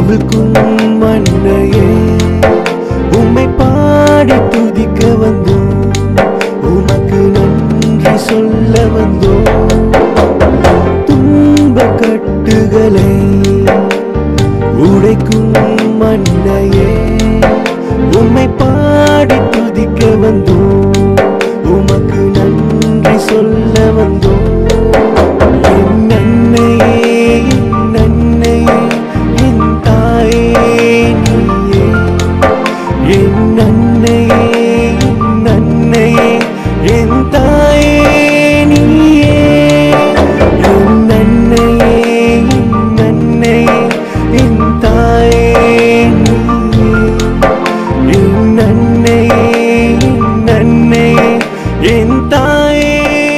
அவிழ்க்கும் மண்ணையே உம்மை பாடி துதிக்க வந்தோம் உமக்கு நன்றி சொல்ல வந்தோம் துன்ப கட்டுகளை உடைக்கும் மண்ணையே உம்மை பாடி துதிக்க வந்தோம் உமக்கு நன்றி சொல்ல வந்தோம் என் அன்னையே என் அன்னையே என் தாயே நீயே என் அன்னையே என் அன்னையே என் தாயே நீயே என் அன்னையே என் அன்னையே என் தாயே நீயே என் அன்னையே என் அன்னையே என் தாயே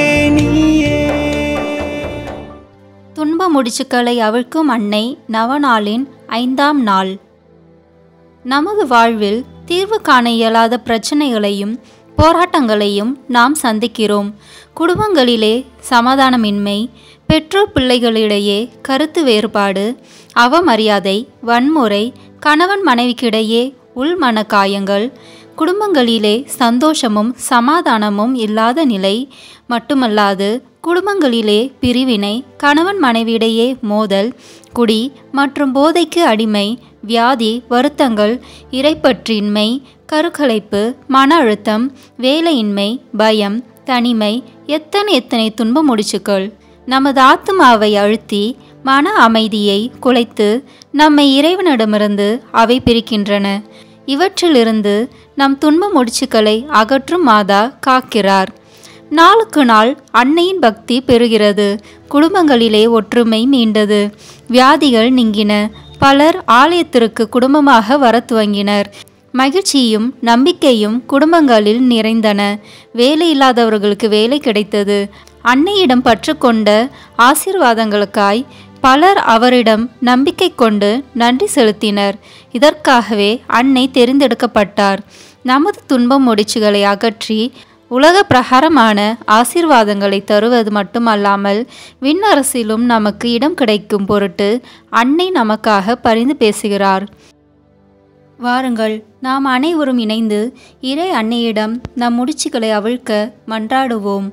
நீயே துன்ப முடிச்சுக்களை அவிழ்க்கும் அன்னை நவநாளின் ஐந்தாம் நாள் நமது வாழ்வில் தீர்வு காண இயலாத பிரச்சனைகளையும் போராட்டங்களையும் நாம் சந்திக்கிறோம் குடும்பங்களிலே சமாதானமின்மை பெற்றோர் பிள்ளைகளிடையே கருத்து வேறுபாடு அவமரியாதை வன்முறை கணவன் மனைவிக்கிடையே உள்மன காயங்கள் குடும்பங்களிலே சந்தோஷமும் சமாதானமும் இல்லாத நிலை மட்டுமல்லாது குடும்பங்களிலே பிரிவினை கணவன் மனைவியிடையே மோதல் குடி மற்றும் போதைக்கு அடிமை வியாதி வருத்தங்கள் இறைப்பற்றின்மை கருக்கலைப்பு மன அழுத்தம் வேலையின்மை பயம் தனிமை எத்தனை எத்தனை துன்ப முடிச்சுக்கள் நமது ஆத்மாவை அழுத்தி மன அமைதியை குலைத்து நம்மை இறைவனிடமிருந்து அவை பிரிக்கின்றன இவற்றிலிருந்து நம் துன்ப முடிச்சுக்களை அகற்றும் மாதா காக்கிறார் நாளுக்கு நாள் அன்னையின் பக்தி பெருகிறது குடும்பங்களிலே ஒற்றுமை மீண்டது வியாதிகள் நீங்கின பலர் ஆலயத்திற்கு குடும்பமாக வரத் துவங்கினர் மகிழ்ச்சியும் நம்பிக்கையும் குடும்பங்களில் நிறைந்தன வேலை இல்லாதவர்களுக்கு வேலை கிடைத்தது அன்னையிடம் பற்றுக்கொண்ட ஆசீர்வாதங்களுக்காய் பலர் அவரிடம் நம்பிக்கை கொண்டு நன்றி செலுத்தினர் இதற்காகவே அன்னை தெரிந்தெடுக்கப்பட்டார் நமது துன்பம் முடிச்சுகளை அகற்றி உலக பிரகாரமான ஆசீர்வாதங்களை தருவது மட்டுமல்லாமல் விண்ணரசிலும் நமக்கு இடம் கிடைக்கும் பொருட்டு அன்னை நமக்காக பரிந்து பேசுகிறார் வாருங்கள் நாம் அனைவரும் இணைந்து இறை அன்னையிடம் நம் முடிச்சுகளை அவிழ்க்க மன்றாடுவோம்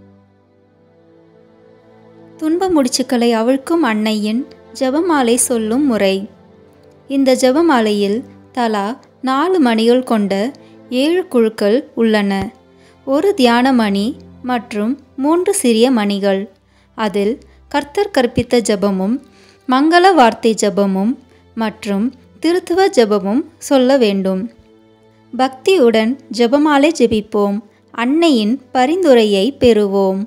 துன்ப முடிச்சுக்களை அவிழ்க்கும் அன்னையின் ஜெபமாலை சொல்லும் முறை இந்த ஜெபமாலையில் தலா நாலு மணிகள் கொண்ட ஏழு குழுக்கள் உள்ளன ஒரு தியான மணி மற்றும் மூன்று சிறிய மணிகள் அதில் கர்த்தர் கற்பித்த ஜெபமும் மங்கள வார்த்தை ஜெபமும் மற்றும் திருத்துவ ஜெபமும் சொல்ல வேண்டும் பக்தியுடன் ஜெபமாலை ஜெபிப்போம் அன்னையின் பரிந்துரையை பெறுவோம்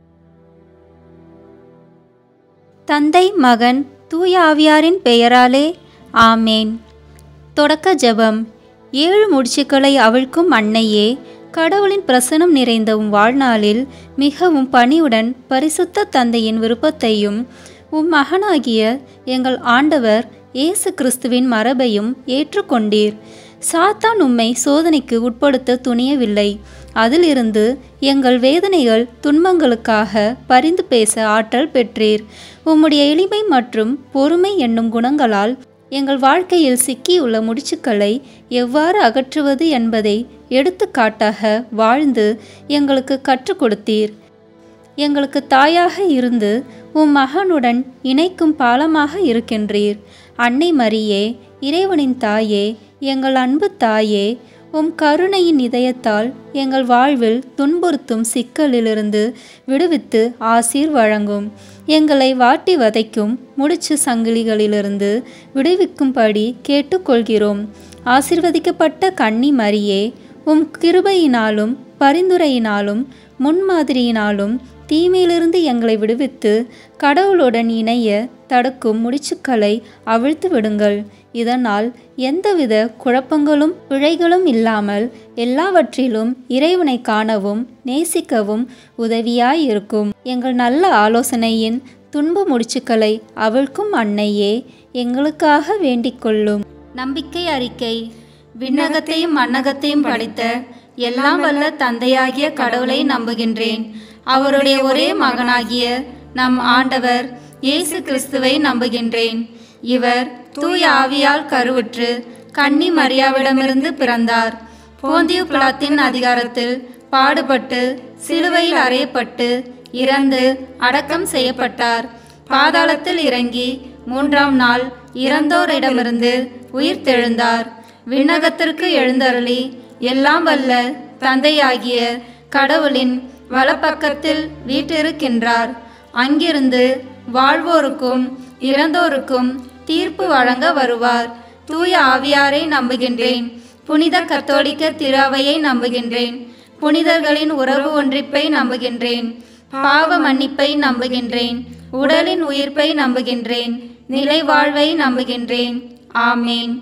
தந்தை மகன் தூய ஆவியாரின் பெயராலே ஆமேன் தொடக்க ஜெபம் ஏழு முடிச்சுக்களை அவிழ்க்கும் அன்னையே கடவுளின் பிரசனம் நிறைந்த உம் வாழ்நாளில் மிகவும் பணிவுடன் பரிசுத்த தந்தையின் விருப்பத்தையும் உம் மகனாகிய எங்கள் ஆண்டவர் இயேசு கிறிஸ்துவின் மரபையும் ஏற்றுக்கொண்டீர் சாத்தான் உம்மை சோதனைக்கு உட்படுத்த துணியவில்லை அதிலிருந்து எங்கள் வேதனைகள் துன்பங்களுக்காக பரிந்து பேச ஆற்றல் பெற்றீர் உம்முடைய எளிமை மற்றும் பொறுமை என்னும் குணங்களால் எங்கள் வாழ்க்கையில் சிக்கியுள்ள முடிச்சுக்களை எவ்வாறு அகற்றுவது என்பதை எடுத்துக்காட்டாக வாழ்ந்து எங்களுக்கு கற்றுக் கொடுத்தீர் எங்களுக்கு தாயாக இருந்து உம் மகனுடன் இணைக்கும் பாலமாக இருக்கின்றீர் அன்னை மரியே இறைவனின் தாயே எங்கள் அன்பு தாயே உம் கருணையின் இதயத்தால் எங்கள் வாழ்வில் துன்புறுத்தும் சிக்கலிலிருந்து விடுவித்து ஆசீர் வழங்கும் எங்களை வாட்டி வதைக்கும் முடிச்சு சங்கிலிகளிலிருந்து விடுவிக்கும்படி கேட்டுக்கொள்கிறோம் ஆசிர்வதிக்கப்பட்ட கன்னி மரியே உம் கிருபையினாலும் பரிந்துரையினாலும் முன்மாதிரியினாலும் தீமையிலிருந்து எங்களை விடுவித்து கடவுளுடன் இணைய தடுக்கும் முடிச்சுக்களை அவிழ்த்து விடுங்கள் இதனால் எந்தவித குழப்பங்களும் பிழைகளும் இல்லாமல் எல்லாவற்றிலும் இறைவனை காணவும் நேசிக்கவும் உதவியாயிருக்கும் எங்கள் நல்ல ஆலோசனையின் துன்ப முடிச்சுக்களை அவிழ்க்கும் அன்னையே எங்களுக்காக வேண்டிக் கொள்ளும் நம்பிக்கை அறிக்கை விண்ணகத்தையும் மண்ணகத்தையும் படைத்த எல்லாம் வல்ல தந்தையாகிய கடவுளை நம்புகின்றேன் அவருடைய ஒரே மகனாகிய நம் ஆண்டவர் இயேசு கிறிஸ்துவை நம்புகின்றேன் இவர் தூய ஆவியால் கருவுற்று கன்னி மரியாவிடமிருந்து பிறந்தார் போந்தியு பிலாத்தின் அதிகாரத்தில் பாடுபட்டு சிலுவையில் அறையப்பட்டு இறந்து அடக்கம் செய்யப்பட்டார் பாதாளத்தில் இறங்கி மூன்றாம் நாள் இறந்தோரிடமிருந்து உயிர் தெழுந்தார் விண்ணகத்திற்கு எழுந்தருளி எல்லாம் வல்ல தந்தையாகிய கடவுளின் வலப்பக்கத்தில் வீற்றிருக்கின்றார் அங்கிருந்து வாழ்வோருக்கும் இறந்தோருக்கும் தீர்ப்பு வழங்க வருவார் தூய ஆவியாரை நம்புகின்றேன் புனித கத்தோலிக்க திராவையை நம்புகின்றேன் புனிதர்களின் உறவு ஒன்றிப்பை நம்புகின்றேன் பாவ மன்னிப்பை நம்புகின்றேன் உடலின் உயிர்ப்பை நம்புகின்றேன் நிலை வாழ்வை நம்புகின்றேன் ஆமேன்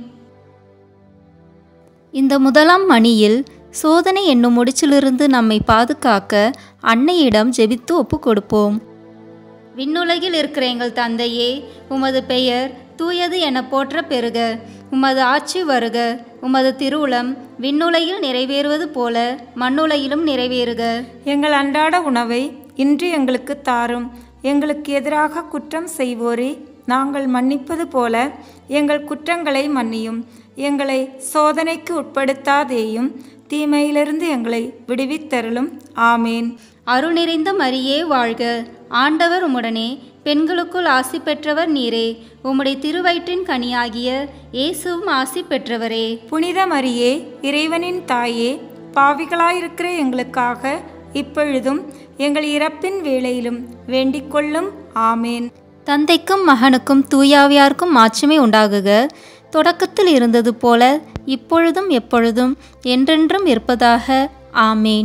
இந்த முதலாம் மணியில் சோதனை என்னும் முடிச்சிலிருந்து நம்மை பாதுகாக்க அன்னையிடம் ஜெபித்து ஒப்பு கொடுப்போம் விண்ணுலகில் இருக்கிற எங்கள் தந்தையே உமது பெயர் தூயது என போற்ற பெறுக உமது ஆட்சி வருக உமது திருவுளம் விண்ணுலகில் நிறைவேறுவது போல மண்ணுலகிலும் நிறைவேறுக எங்கள் அன்றாட உணவை இன்று எங்களுக்கு தாரும் எங்களுக்கு எதிராக குற்றம் செய்வோரே நாங்கள் மன்னிப்பது போல எங்கள் குற்றங்களை மன்னியும் எங்களை சோதனைக்கு உட்படுத்தாதேயும் தீமையிலிருந்து எங்களை விடுவித்தருளும் ஆமேன் அருள் மரியே வாழ்க ஆண்டவர் உம்முடனே பெண்களுக்குள் ஆசி பெற்றவர் நீரே உம்முடைய திருவயிற்றின் கனியாகிய இயேசுவும் ஆசி பெற்றவரே புனித மரியே இறைவனின் தாயே பாவிகளாயிருக்கிற எங்களுக்காக இப்பொழுதும் எங்கள் இறப்பின் வேளையிலும் வேண்டிக்கொள்ளும் ஆமேன் தந்தைக்கும் மகனுக்கும் தூயாவியாருக்கும் மாட்சிமை உண்டாகுக தொடக்கத்தில் இருந்தது போல இப்பொழுதும் எப்பொழுதும் என்றென்றும் இருப்பதாக ஆமேன்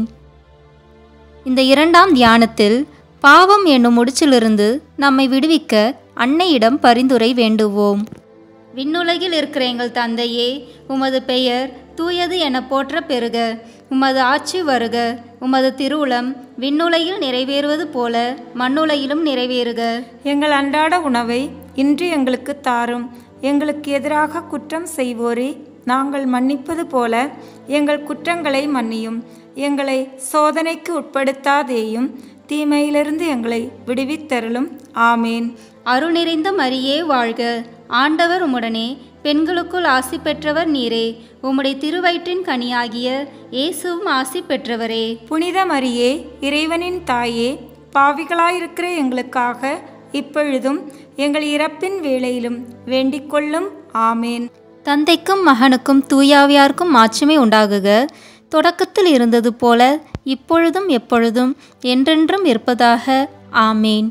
இந்த இரண்டாம் தியானத்தில் பாவம் என்னும் முடிச்சிலிருந்து நம்மை விடுவிக்க அன்னையிடம் பரிந்துரை வேண்டுவோம் விண்ணுலகில் இருக்கிற எங்கள் தந்தையே உமது பெயர் தூயது என போற்ற பெறுக உமது ஆட்சி வருக உமது திருவுளம் விண்ணுலகில் நிறைவேறுவது போல மண்ணுலகிலும் நிறைவேறுக எங்கள் அன்றாட உணவை இன்று எங்களுக்கு தாரும் எங்களுக்கு எதிராக குற்றம் செய்வோரே நாங்கள் மன்னிப்பது போல எங்கள் குற்றங்களை மன்னியும் எங்களை சோதனைக்கு உட்படுத்தாதேயும் தீமையிலிருந்து எங்களை விடுவித்தருளும் ஆமேன் அருள் நிறைந்த மரியே வாழ்க ஆண்டவர் உம்முடனே பெண்களுக்குள் ஆசி பெற்றவர் நீரே உம்முடைய திருவயிற்றின் கனியாகிய இயேசுவும் ஆசி பெற்றவரே புனித மரியே இறைவனின் தாயே பாவிகளாயிருக்கிற எங்களுக்காக இப்பொழுதும் எங்கள் இறப்பின் வேளையிலும் வேண்டிக்கொள்ளும் ஆமேன் தந்தைக்கும் மகனுக்கும் தூயாவியாருக்கும் மாட்சிமை உண்டாகுக தொடக்கத்தில் இருந்தது போல இப்பொழுதும் எப்பொழுதும் என்றென்றும் இருப்பதாக ஆமேன்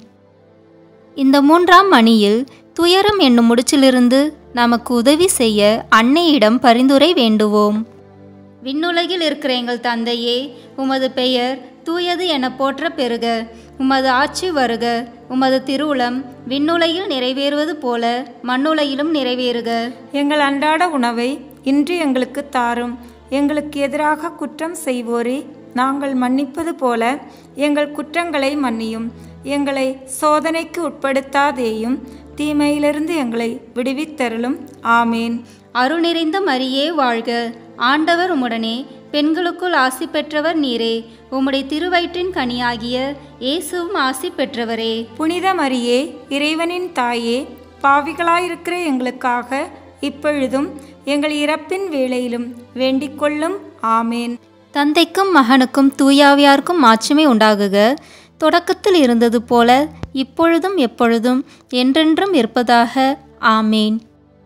இந்த மூன்றாம் மணியில் துயரம் என்னும் முடிச்சிலிருந்து நமக்கு உதவி செய்ய அன்னையிடம் பரிந்துரை வேண்டுவோம் விண்ணுலகில் இருக்கிற எங்கள் தந்தையே உமது பெயர் தூயது என போற்ற பெறுக உமது ஆட்சி வருக உமது திருவுளம் விண்ணுலகில் நிறைவேறுவது போல மண்ணுலகிலும் நிறைவேறுக எங்கள் அன்றாட உணவை இன்று எங்களுக்கு தாரும் எங்களுக்கு எதிராக குற்றம் செய்வோரே நாங்கள் மன்னிப்பது போல எங்கள் குற்றங்களை மன்னியும் எங்களை சோதனைக்கு உட்படுத்தாதேயும் தீமையிலிருந்து எங்களை விடுவித்தருளும் ஆமேன் அருள் நிறைந்த மரியே வாழ்க ஆண்டவர் உம்முடனே பெண்களுக்குள் ஆசி பெற்றவர் நீரே உம்முடைய திருவயிற்றின் கனியாகிய இயேசுவும் ஆசி பெற்றவரே புனித மரியே இறைவனின் தாயே பாவிகளாயிருக்கிற எங்களுக்காக இப்பொழுதும் எங்கள் இறப்பின் வேளையிலும் வேண்டிக்கொள்ளும் ஆமேன் தந்தைக்கும் மகனுக்கும் தூயாவியாருக்கும் மாட்சிமை உண்டாகுக தொடக்கத்தில் இருந்தது போல இப்பொழுதும் எப்பொழுதும் என்றென்றும் இருப்பதாக ஆமேன்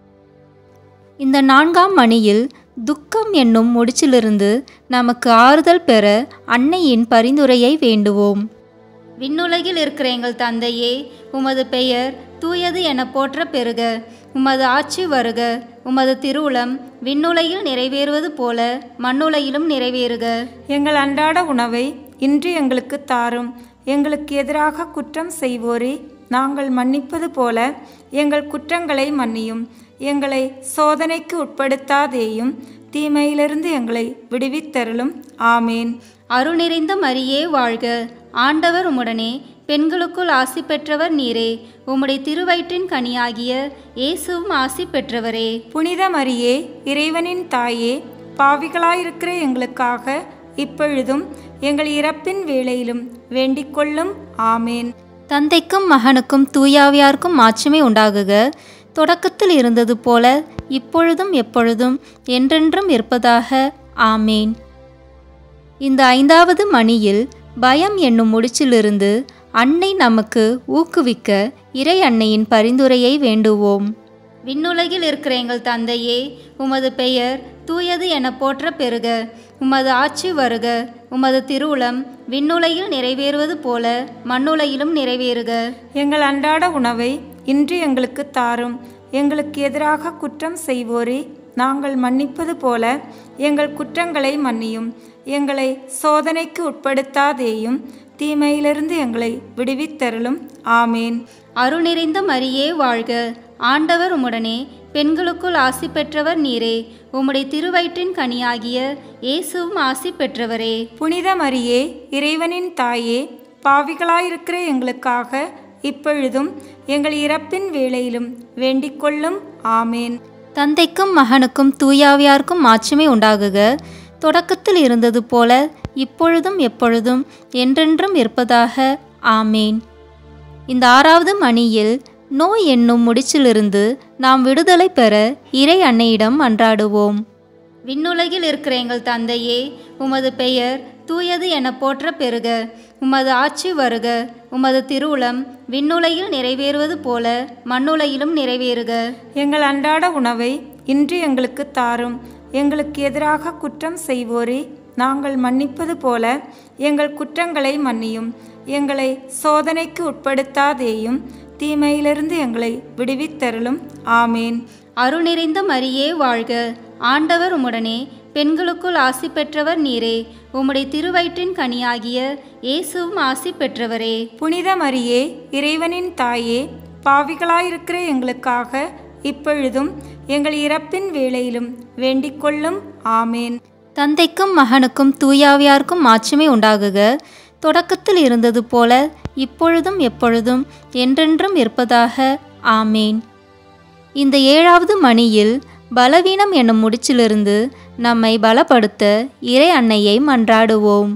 இந்த நான்காம் மணியில் துக்கம் என்னும் முடிச்சிலிருந்து நமக்கு ஆறுதல் பெற அன்னையின் பரிந்துரையை வேண்டுவோம் விண்ணுலகில் இருக்கிற எங்கள் தந்தையே உமது பெயர் தூயது என போற்ற பெறுக உமது ஆட்சி வருக உமது திருவுளம் விண்ணுலகில் நிறைவேறுவது போல மண்ணுலகிலும் நிறைவேறுக எங்கள் அன்றாட உணவை இன்று எங்களுக்கு தாரும் எங்களுக்கு எதிராக குற்றம் செய்வோரே நாங்கள் மன்னிப்பது போல எங்கள் குற்றங்களை மன்னியும் எங்களை சோதனைக்கு உட்படுத்தாதேயும் தீமையிலிருந்து எங்களை விடுவித்தருளும் ஆமேன் அருள் நிறைந்த மரியே வாழ்க ஆண்டவர் உம்முடனே பெண்களுக்குள் ஆசி பெற்றவர் நீரே உம்முடைய திருவயிற்றின் கனியாகிய இயேசுவும் ஆசி பெற்றவரே புனித மரியே இறைவனின் தாயே பாவிகளாயிருக்கிற எங்களுக்காக இப்பொழுதும் எங்கள் இறப்பின் வேளையிலும் வேண்டிக்கொள்ளும் ஆமேன் தந்தைக்கும் மகனுக்கும் தூயாவியாருக்கும் மாட்சிமை உண்டாகுக தொடக்கத்தில் இருந்தது போல இப்பொழுதும் எப்பொழுதும் என்றென்றும் இருப்பதாக ஆமேன் இந்த ஐந்தாவது மணியில் பயம் என்னும் முடிச்சிலிருந்து அன்னை நமக்கு ஊக்குவிக்க இறை அன்னையின் பரிந்துரையை வேண்டுவோம் விண்ணுலகில் இருக்கிற எங்கள் தந்தையே உமது பெயர் தூயது என போற்ற பெறுக உமது ஆட்சி வருக உமது திருவுளம் விண்ணுலகில் நிறைவேறுவது போல மண்ணுலகிலும் நிறைவேறுக எங்கள் அன்றாட உணவை இன்று எங்களுக்கு தாரும் எங்களுக்கு எதிராக குற்றம் செய்வோரே நாங்கள் மன்னிப்பது போல எங்கள் குற்றங்களை மன்னியும் எங்களை சோதனைக்கு உட்படுத்தாதேயும் தீமையிலிருந்து எங்களை விடுவித்தருளும் ஆமேன் அருணிறைந்த மரியே வாழ்க ஆண்டவர் உம்முடனே பெண்களுக்குள் ஆசி பெற்றவர் நீரே உம்முடைய திருவயிற்றின் கனியாகிய இயேசுவும் ஆசி பெற்றவரே புனித மரியே இறைவனின் தாயே பாவிகளாயிருக்கிற எங்களுக்காக இப்பொழுதும் எங்கள் இறப்பின் வேளையிலும் வேண்டிக் கொள்ளும் ஆமேன் தந்தைக்கும் மகனுக்கும் தூயாவியாருக்கும் மாட்சிமை உண்டாகுக தொடக்கத்தில் இருந்தது போல இப்பொழுதும் எப்பொழுதும் என்றென்றும் இருப்பதாக ஆமேன் இந்த ஆறாவது மணியில் நோய் என்னும் முடிச்சிலிருந்து நாம் விடுதலை பெற இறை அன்னையிடம் அன்றாடுவோம் விண்ணுலகில் இருக்கிற எங்கள் தந்தையே உமது பெயர் தூயது என போற்ற பெறுக உமது ஆட்சி வருக உமது திருவுளம் விண்ணுலகில் நிறைவேறுவது போல மண்ணுலகிலும் நிறைவேறுக எங்கள் அன்றாட உணவை இன்று எங்களுக்கு தாரும் எங்களுக்கு எதிராக குற்றம் செய்வோரே நாங்கள் மன்னிப்பது போல எங்கள் குற்றங்களை மன்னியும் எங்களை சோதனைக்கு உட்படுத்தாதேயும் தீமையிலிருந்து எங்களை விடுவித்தருளும் ஆமேன் அருணிறைந்த மரியே வாழ்க ஆண்டவர் உம்முடனே பெண்களுக்குள் ஆசி பெற்றவர் நீரே உம்முடைய திருவயிற்றின் கனியாகிய இயேசுவும் ஆசி பெற்றவரே புனித மரியே இறைவனின் தாயே பாவிகளாயிருக்கிற எங்களுக்காக இப்பொழுதும் எங்கள் இறப்பின் வேளையிலும் வேண்டிக் கொள்ளும் ஆமேன் தந்தைக்கும் மகனுக்கும் தூயாவியாருக்கும் மாட்சிமை உண்டாகுக தொடக்கத்தில் இருந்தது போல இப்பொழுதும் எப்பொழுதும் என்றென்றும் இருப்பதாக ஆமேன் இந்த ஏழாவது மணியில் பலவீனம் என்னும் முடிச்சிலிருந்து நம்மை பலப்படுத்த இறை அன்னையை மன்றாடுவோம்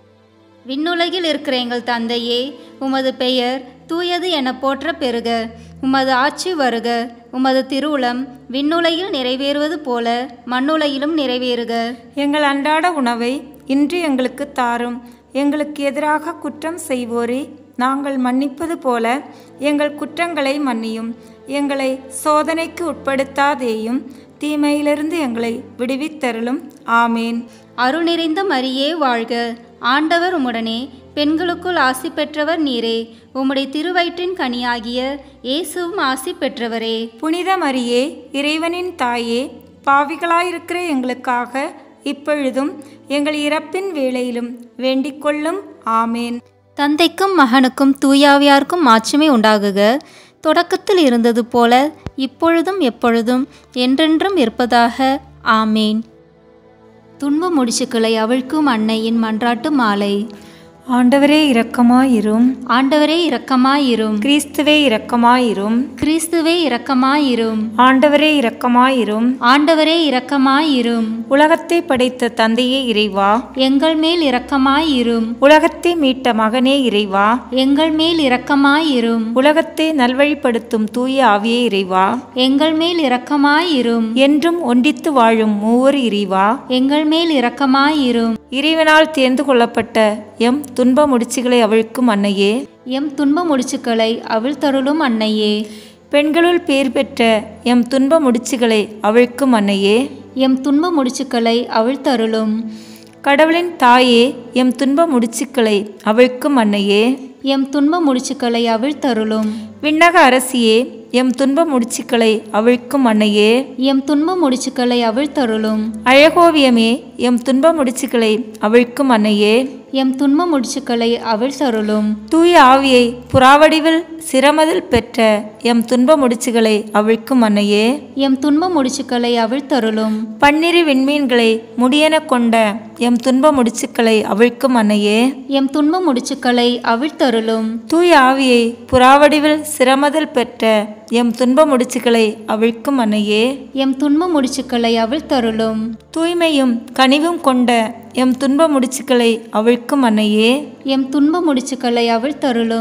விண்ணுலகில் இருக்கிற எங்கள் தந்தையே உமது பெயர் தூயது என போற்ற பெறுக உமது ஆட்சி வருக உமது திருவுளம் விண்ணுலகில் நிறைவேறுவது போல மண்ணுலகிலும் நிறைவேறுக எங்கள் அன்றாட உணவை இன்று எங்களுக்கு தாரும் எங்களுக்கு எதிராக குற்றம் செய்வோரே நாங்கள் மன்னிப்பது போல எங்கள் குற்றங்களை மன்னியும் எங்களை சோதனைக்கு உட்படுத்தாதேயும் தீமையிலிருந்து எங்களை விடுவித்தருளும் ஆமேன் அருணிறைந்த மரியே வாழ்க ஆண்டவர் உம்முடனே பெண்களுக்குள் ஆசி பெற்றவர் நீரே உம்முடைய திருவயிற்றின் கனியாகிய இயேசுவும் ஆசி பெற்றவரே புனித மரியே இறைவனின் தாயே பாவிகளாயிருக்கிற எங்களுக்காக இப்பொழுதும் எங்கள் இறப்பின் வேளையிலும் வேண்டிக் கொள்ளும் ஆமேன் தந்தைக்கும் மகனுக்கும் தூயாவியாருக்கும் மாட்சிமை உண்டாகுக தொடக்கத்தில் இருந்தது போல இப்பொழுதும் எப்பொழுதும் என்றென்றும் இருப்பதாக ஆமேன் துன்ப முடிச்சுக்களை அவிழ்க்கும் அன்னையின் மன்றாட்டு மாலை ஆண்டவரே இரக்கமாயிரும் ஆண்டவரே இரக்கமாயிரும் கிறிஸ்துவே இரக்கமாயிரும் கிறிஸ்துவே இரக்கமாயிரும் ஆண்டவரே இரக்கமாயிரும் ஆண்டவரே இரக்கமாயிரும் உலகத்தை படைத்த தந்தையே இறைவா எங்கள் மேல் இரக்கமாயிரும் உலகத்தை மீட்ட மகனே இறைவா எங்கள் மேல் இரக்கமாயிரும் உலகத்தை நல்வழிப்படுத்தும் தூய ஆவியே இறைவா எங்கள் மேல் இரக்கமாயிரும் என்றும் ஒன்றித்து வாழும் மூவர் இறைவா எங்கள் மேல் இரக்கமாயிரும் இறைவனால் தேர்ந்து கொள்ளப்பட்ட எம் துன்ப முடிச்சுகளை அவிழ்க்கும் அன்னையே எம் துன்ப முடிச்சுக்களை அவிழ்த்தருளும் அன்னையே பெண்களுள் பேர் பெற்ற எம் துன்ப முடிச்சுகளை அவிழ்க்கும் அன்னையே எம் துன்ப முடிச்சுக்களை அவிழ்த்தருளும் கடவுளின் தாயே எம் துன்ப முடிச்சுக்களை அவிழ்க்கும் அன்னையே எம் துன்ப முடிச்சுக்களை அவிழ்த்தருளும் விண்ணக அரசியே எம் துன்ப முடிச்சுக்களை அவிழ்க்கும் அன்னையே எம் துன்ப முடிச்சுக்களை அவிழ்த்தருளும் அழகோவியமே எம் துன்ப முடிச்சுக்களை அவிழ்க்கும் அன்னையே எம் துன்ப முடிச்சுக்களை அவிழ்த்தருளும் தூய ஆவியை புறாவடிவில் சிரமதில் பெற்ற எம் துன்ப முடிச்சுகளை அவிழ்க்கும் அன்னையே எம் துன்ப முடிச்சுக்களை அவிழ்த்தருளும் பன்னிரு விண்மீன்களை முடியென கொண்ட எம் துன்ப முடிச்சுக்களை அவிழ்க்கும் அன்னையே எம் துன்ப முடிச்சுக்களை அவிழ்த்தருளும் தூய ஆவியை புறாவடிவில் சிரமதில் பெற்ற எம் துன்ப முடிச்சுகளை அவிழ்க்கும் அன்னையே எம் துன்ப முடிச்சுக்களை அவிழ்த்தருளும் தூய்மையும் கனிவும் கொண்ட எம் துன்ப முடிச்சுக்களை அவிழ்க்கும் அன்னையே எம் துன்ப முடிச்சுக்களை அவிழ்த்தருளும்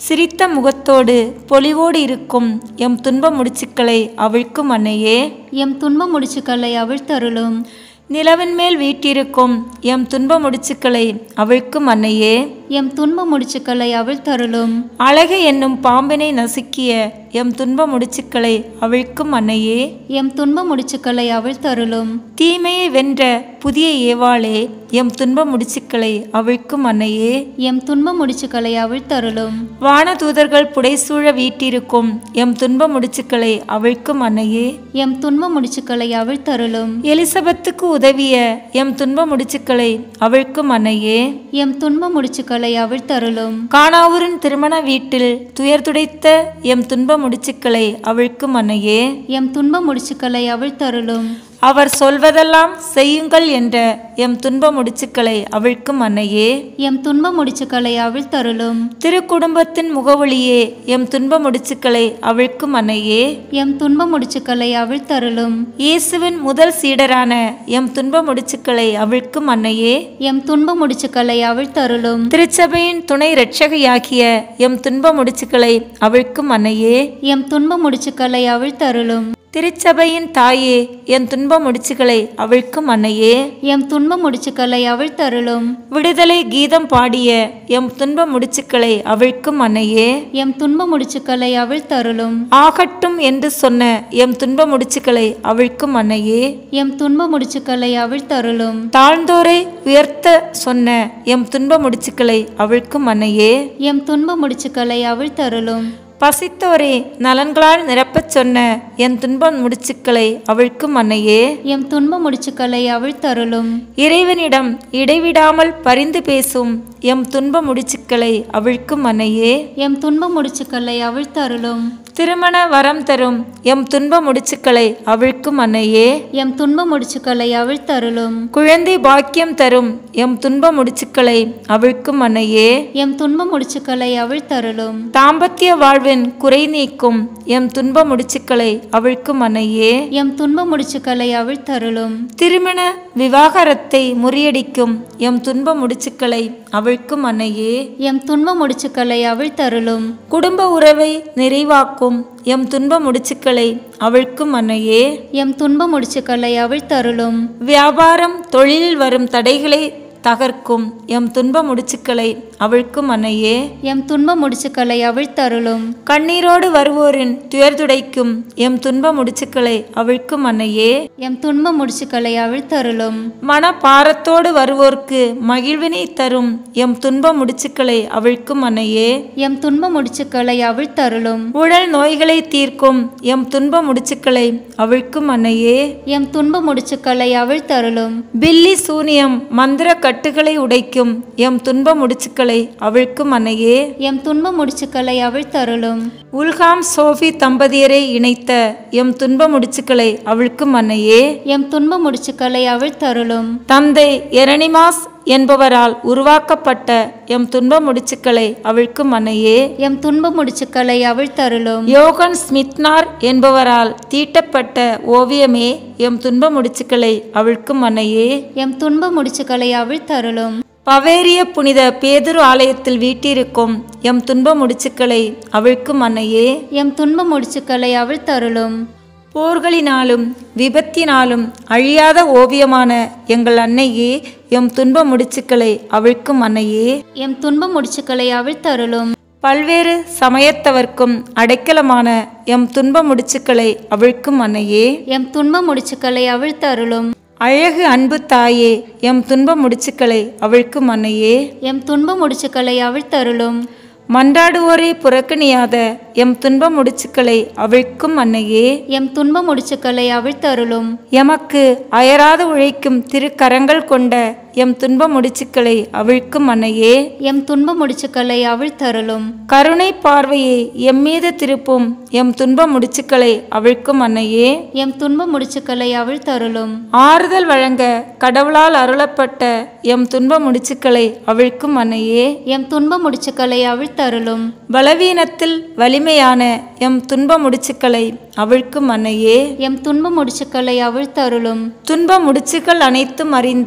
சிரித்த முகத்தோடு பொலிவோடு இருக்கும் எம் துன்ப முடிச்சுக்களை அவிழ்க்கும் அன்னையே எம் துன்ப முடிச்சுக்களை அவிழ்த்தருளும் நிலவின் மேல் வீட்டிருக்கும் எம் துன்ப முடிச்சுக்களை அவிழ்க்கும் அன்னையே எம் துன்ப முடிச்சுக்களை அவிழ்த்தருளும் அழகு என்னும் பாம்பினை நசுக்கிய எம் துன்ப முடிச்சுக்களை அவிழ்க்கும் அன்னையே எம் துன்ப முடிச்சுக்களை அவிழ்த்தருளும் தீமையை வென்ற புதிய ஏவாளே எம் துன்ப முடிச்சுக்களை அவிழ்க்கும் அன்னையே எம் துன்ப முடிச்சுக்களை அவிழ்த்தருளும் வானதூதர்கள் புடைசூழ வீட்டிருக்கும் எம் துன்ப முடிச்சுக்களை அவிழ்க்கும் அன்னையே எம் துன்ப முடிச்சுக்களை அவிழ்த்தருளும் எலிசபெத்துக்கு உதவிய எம் துன்ப முடிச்சுக்களை அவிழ்க்கும் அன்னையே எம் துன்ப முடிச்சுக்களை அவிழ்த்தருளும் காணாவூரின் திருமண வீட்டில் துயர் துடைத்த எம் துன்ப முடிச்சுக்களை அவிழ்க்கும் அன்னையே எம் துன்ப முடிச்சுக்களை அவிழ்த்தருளும் அவர் சொல்வதெல்லாம் செய்யுங்கள் என்ற எம் துன்ப முடிச்சுக்களை அவிழ்க்கும் அன்னையே எம் துன்ப முடிச்சுக்களை அவிழ்த்தருளும் திருக்குடும்பத்தின் முகவொளியே எம் துன்ப முடிச்சுக்களை அவிழ்க்கும் அன்னையே எம் துன்ப முடிச்சுக்களை அவிழ்த்தருளும் இயேசுவின் முதல் சீடரான எம் துன்ப முடிச்சுக்களை அவிழ்க்கும் அன்னையே எம் துன்ப முடிச்சுக்களை அவிழ்த்தருளும் திருச்சபையின் துணை இரட்சகையாகிய எம் துன்ப முடிச்சுக்களை அவிழ்க்கும் அன்னையே எம் துன்ப முடிச்சுக்களை அவிழ்த்தருளும் திருச்சபையின் தாயே என் துன்ப முடிச்சுகளை அவிழ்க்கும் அன்னையே எம் துன்ப முடிச்சுக்களை அவிழ்த்தருளும் விடுதலை கீதம் பாடிய எம் துன்ப முடிச்சுக்களை அவிழ்க்கும் அன்னையே எம் துன்ப முடிச்சுக்களை அவிழ்த்தருளும் ஆகட்டும் என்று சொன்ன எம் துன்ப முடிச்சுக்களை அவிழ்க்கும் அன்னையே எம் துன்ப முடிச்சுக்களை அவிழ்த்தருளும் தாழ்ந்தோரை உயர்த்த சொன்ன எம் துன்ப முடிச்சுக்களை அவிழ்க்கும் அன்னையே எம் துன்ப முடிச்சுக்களை அவிழ்த்தருளும் பசித்தோரை நலன்களால் நிரப்பச் சொன்ன என் துன்ப முடிச்சுக்களை அவிழ்க்கும் அன்னையே எம் துன்ப முடிச்சுக்களை அவிழ்த்தருளும் இறைவனிடம் இடைவிடாமல் பரிந்து பேசும் எம் துன்ப முடிச்சுக்களை அவிழ்க்கும் அன்னையே எம் துன்ப முடிச்சுக்களை அவிழ்த்தருளும் திருமண வரம் தரும் எம் துன்ப முடிச்சுக்களை அவிழ்க்கும் அன்னையே எம் துன்ப முடிச்சுக்களை அவிழ்த்தருளும் குழந்தை பாக்கியம் தரும் எம் துன்ப முடிச்சுக்களை அவிழ்க்கும் அன்னையே எம் துன்ப முடிச்சுக்களை அவிழ்த்தருளும் தாம்பத்திய வாழ்வின் குறை நீக்கும் எம் துன்ப முடிச்சுக்களை அவிழ்க்கும் அன்னையே எம் துன்ப முடிச்சுக்களை அவிழ்த்தருளும் திருமண விவாகரத்தை முறியடிக்கும் எம் துன்ப முடிச்சுக்களை அவிழ்க்கும் அன்னையே எம் துன்ப முடிச்சுக்களை அவிழ்த்தருளும் குடும்ப உறவை நிறைவாக்கும் எம் துன்ப முடிச்சுக்களை அவிழ்க்கும் அன்னையே எம் துன்ப முடிச்சுக்களை அவிழ்த்தருளும் வியாபாரம் தொழிலில் வரும் தடைகளை தகர்க்கும் எம் துன்ப முடிச்சுக்களை அவிழ்க்கும் அன்னையே எம் துன்ப முடிச்சுக்களை அவிழ்த்தருளும் கண்ணீரோடு வருவோரின் துயர் துடைக்கும் எம் துன்ப முடிச்சுக்களை அவிழ்க்கும் அன்னையே எம் துன்ப முடிச்சுக்களை அவிழ்த்தருளும் மன பாரத்தோடு வருவோர்க்கு மகிழ்வினை தரும் எம் துன்ப முடிச்சுக்களை அவிழ்க்கும் அன்னையே எம் துன்ப முடிச்சுக்களை அவிழ்த்தருளும் உடல் நோய்களை தீர்க்கும் எம் துன்ப முடிச்சுக்களை அவிழ்க்கும் அன்னையே எம் துன்ப முடிச்சுக்களை அவிழ்த்தருளும் பில்லி சூனியம் மந்திர கட்டுகளை உடைக்கும் எம் துன்ப முடிச்சுக்களை அவிழ்க்கும் அன்னையே எம் துன்ப முடிச்சுக்களை அவிழ்த்தருளும் உல்காம் சோஃபி தம்பதியரை இணைத்த எம் துன்ப முடிச்சுக்களை அவிழ்க்கும் அன்னையே எம் துன்ப முடிச்சுக்களை அவிழ்த்தருளும் தந்தை எரணிமாஸ் என்பவரால் உருவாக்கப்பட்ட எம் துன்ப முடிச்சுக்களை அவிழ்க்கும் அன்னையே எம் துன்ப முடிச்சுக்களை அவிழ்த்தருளும் யோகன் ஸ்மித்னார் என்பவரால் தீட்டப்பட்ட ஓவியமே எம் துன்ப முடிச்சுக்களை அவிழ்க்கும் அன்னையே எம் துன்ப முடிச்சுக்களை அவிழ்த்தருளும் பவேரிய புனித பேதுரு ஆலயத்தில் வீட்டிருக்கும் எம் துன்ப முடிச்சுக்களை அவிழ்க்கும் அன்னையே எம் துன்ப முடிச்சுக்களை அவிழ்த்தருளும் போர்களினாலும் விபத்தினாலும் அழியாத ஓவியமான எங்கள் அன்னையே எம் துன்ப முடிச்சுக்களை அவிழ்க்கும் அன்னையே எம் துன்ப முடிச்சுக்களை அவிழ்த்தருளும் பல்வேறு சமயத்தவர்க்கும் அடைக்கலமான எம் துன்ப முடிச்சுக்களை அவிழ்க்கும் அன்னையே எம் துன்ப முடிச்சுக்களை அவிழ்த்தருளும் அழகு அன்பு தாயே எம் துன்ப முடிச்சுக்களை அவிழ்க்கும் அன்னையே எம் துன்ப முடிச்சுக்களை அவிழ்த்தருளும் மன்றாடுவோரை புறக்கணியாத எம் துன்ப முடிச்சுக்களை அவிழ்க்கும் அன்னையே எம் துன்ப முடிச்சுக்களை அவிழ்த்தருளும் எமக்கு அயராது உழைக்கும் திருக்கரங்கள் கொண்ட எம் துன்ப முடிச்சுக்களை அவிழ்க்கும் அன்னையே எம் துன்ப முடிச்சுக்களை அவிழ்த்தருளும் கருணை பார்வையை எம்மீது திருப்பும் எம் துன்ப முடிச்சுக்களை அவிழ்க்கும் அன்னையே எம் துன்ப முடிச்சுக்களை அவிழ்த்தருளும் ஆறுதல் வழங்க கடவுளால் அருளப்பட்ட எம் துன்ப முடிச்சுக்களை அவிழ்க்கும் அன்னையே எம் துன்ப முடிச்சுக்களை அவிழ்த்தருளும் பலவீனத்தில் வலிமையான எம் துன்ப முடிச்சுக்களை அவிழ்க்கும் அன்னையே எம் துன்ப முடிச்சுக்களை அவிழ்த்தருளும் துன்ப முடிச்சுக்கள் அனைத்தும் அறிந்த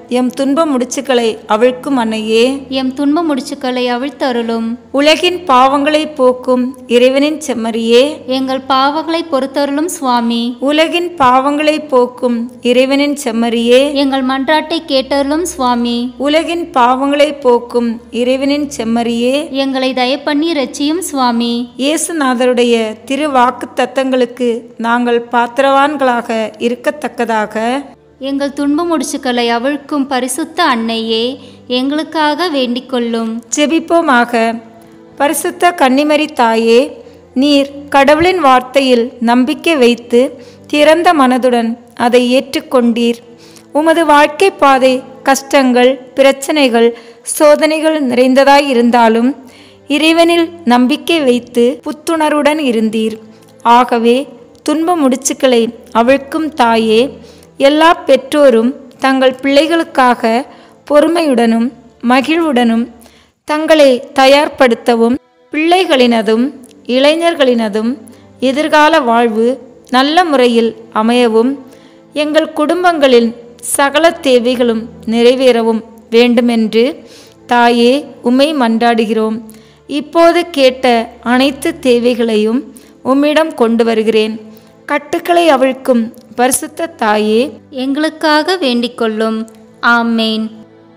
எம் துன்ப முடிச்சுக்களை அவிழ்க்கும் அன்னையே எம் துன்ப முடிச்சுக்களை அவிழ்த்தருளும் உலகின் பாவங்களை போக்கும் இறைவனின் செம்மறியே எங்கள் பாவங்களை பொறுத்தருளும் சுவாமி உலகின் பாவங்களை போக்கும் இறைவனின் செம்மறியே எங்கள் மன்றாட்டை கேட்டருளும் சுவாமி உலகின் பாவங்களை போக்கும் இறைவனின் செம்மறியே எங்களை தயப்பண்ணி ரட்சியும் சுவாமி இயேசுநாதருடைய திரு வாக்கு தத்தங்களுக்கு நாங்கள் பாத்திரவான்களாக இருக்கத்தக்கதாக எங்கள் துன்ப முடிச்சுக்களை அவிழ்க்கும் பரிசுத்த அன்னையே எங்களுக்காக வேண்டிக் கொள்ளும் ஜெபிப்போமாக பரிசுத்த கன்னிமரி தாயே நீர் கடவுளின் வார்த்தையில் நம்பிக்கை வைத்து திறந்த மனதுடன் அதை ஏற்றுக்கொண்டீர் உமது வாழ்க்கை பாதை கஷ்டங்கள் பிரச்சனைகள் சோதனைகள் நிறைந்ததாய் இருந்தாலும் இறைவனில் நம்பிக்கை வைத்து புத்துணர்வுடன் இருந்தீர் ஆகவே துன்ப முடிச்சுக்களை அவிழ்க்கும் தாயே எல்லா பெற்றோரும் தங்கள் பிள்ளைகளுக்காக பொறுமையுடனும் மகிழ்வுடனும் தங்களை தயார்படுத்தவும் பிள்ளைகளினதும் இளைஞர்களினதும் எதிர்கால வாழ்வு நல்ல முறையில் அமையவும் எங்கள் குடும்பங்களின் சகல தேவைகளும் நிறைவேறவும் வேண்டுமென்று தாயே உம்மை மன்றாடுகிறோம் இப்போது கேட்ட அனைத்து தேவைகளையும் உம்மிடம் கொண்டு வருகிறேன் கட்டுக்களை அவிழ்க்கும் பரிசுத்த தாயே எங்களுக்காக வேண்டிக் கொள்ளும் ஆமேன்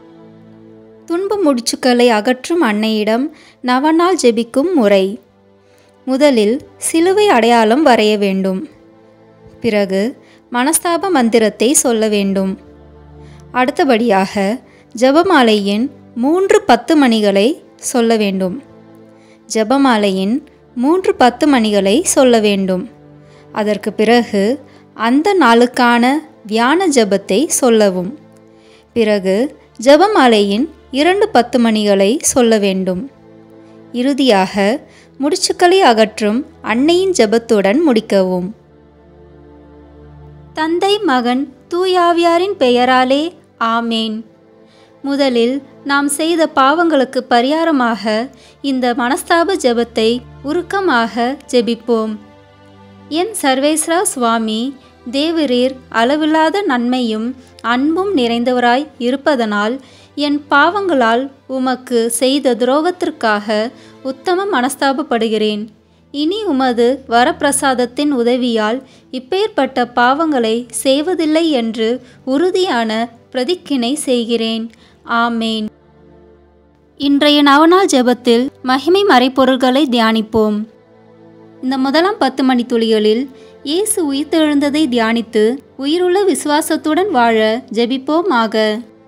துன்ப முடிச்சுக்களை அகற்றும் அன்னையிடம் நவநாள் ஜெபிக்கும் முறை முதலில் சிலுவை அடையாளம் வரைய வேண்டும் பிறகு மனஸ்தாப மந்திரத்தை சொல்ல வேண்டும் அடுத்தபடியாக ஜெபமாலையின் மூன்று பத்து மணிகளை சொல்ல வேண்டும் ஜெபமாலையின் மூன்று பத்து மணிகளை சொல்ல வேண்டும் அதற்கு பிறகு அந்த நாளுக்கான தியான ஜெபத்தை சொல்லவும் பிறகு ஜெபமாலையின் இரண்டு பத்து மணிகளை சொல்ல வேண்டும் இறுதியாக முடிச்சுக்களை அகற்றும் அன்னையின் ஜெபத்துடன் முடிக்கவும் தந்தை மகன் தூயாவியாரின் பெயராலே ஆமேன் முதலில் நாம் செய்த பாவங்களுக்கு பரிகாரமாக இந்த மனஸ்தாப ஜெபத்தை உருக்கமாக ஜெபிப்போம் என் சர்வேஸ்வரா சுவாமி தேவரீர் அளவில்லாத நன்மையும் அன்பும் நிறைந்தவராய் இருப்பதனால் என் பாவங்களால் உமக்கு செய்த துரோகத்திற்காக உத்தம மனஸ்தாபப்படுகிறேன் இனி உமது வரப்பிரசாதத்தின் உதவியால் இப்பேற்பட்ட பாவங்களை செய்வதில்லை என்று உறுதியான பிரதிக்கினை செய்கிறேன் ஆமேன் இன்றைய நவநாள் ஜெபத்தில் மகிமை மறைப்பொருள்களை தியானிப்போம் இந்த முதலாம் பத்து மணி துளிகளில் இயேசு உயிர்த்தெழுந்ததை தியானித்து உயிருள்ள விசுவாசத்துடன் வாழ ஜெபிப்போமாக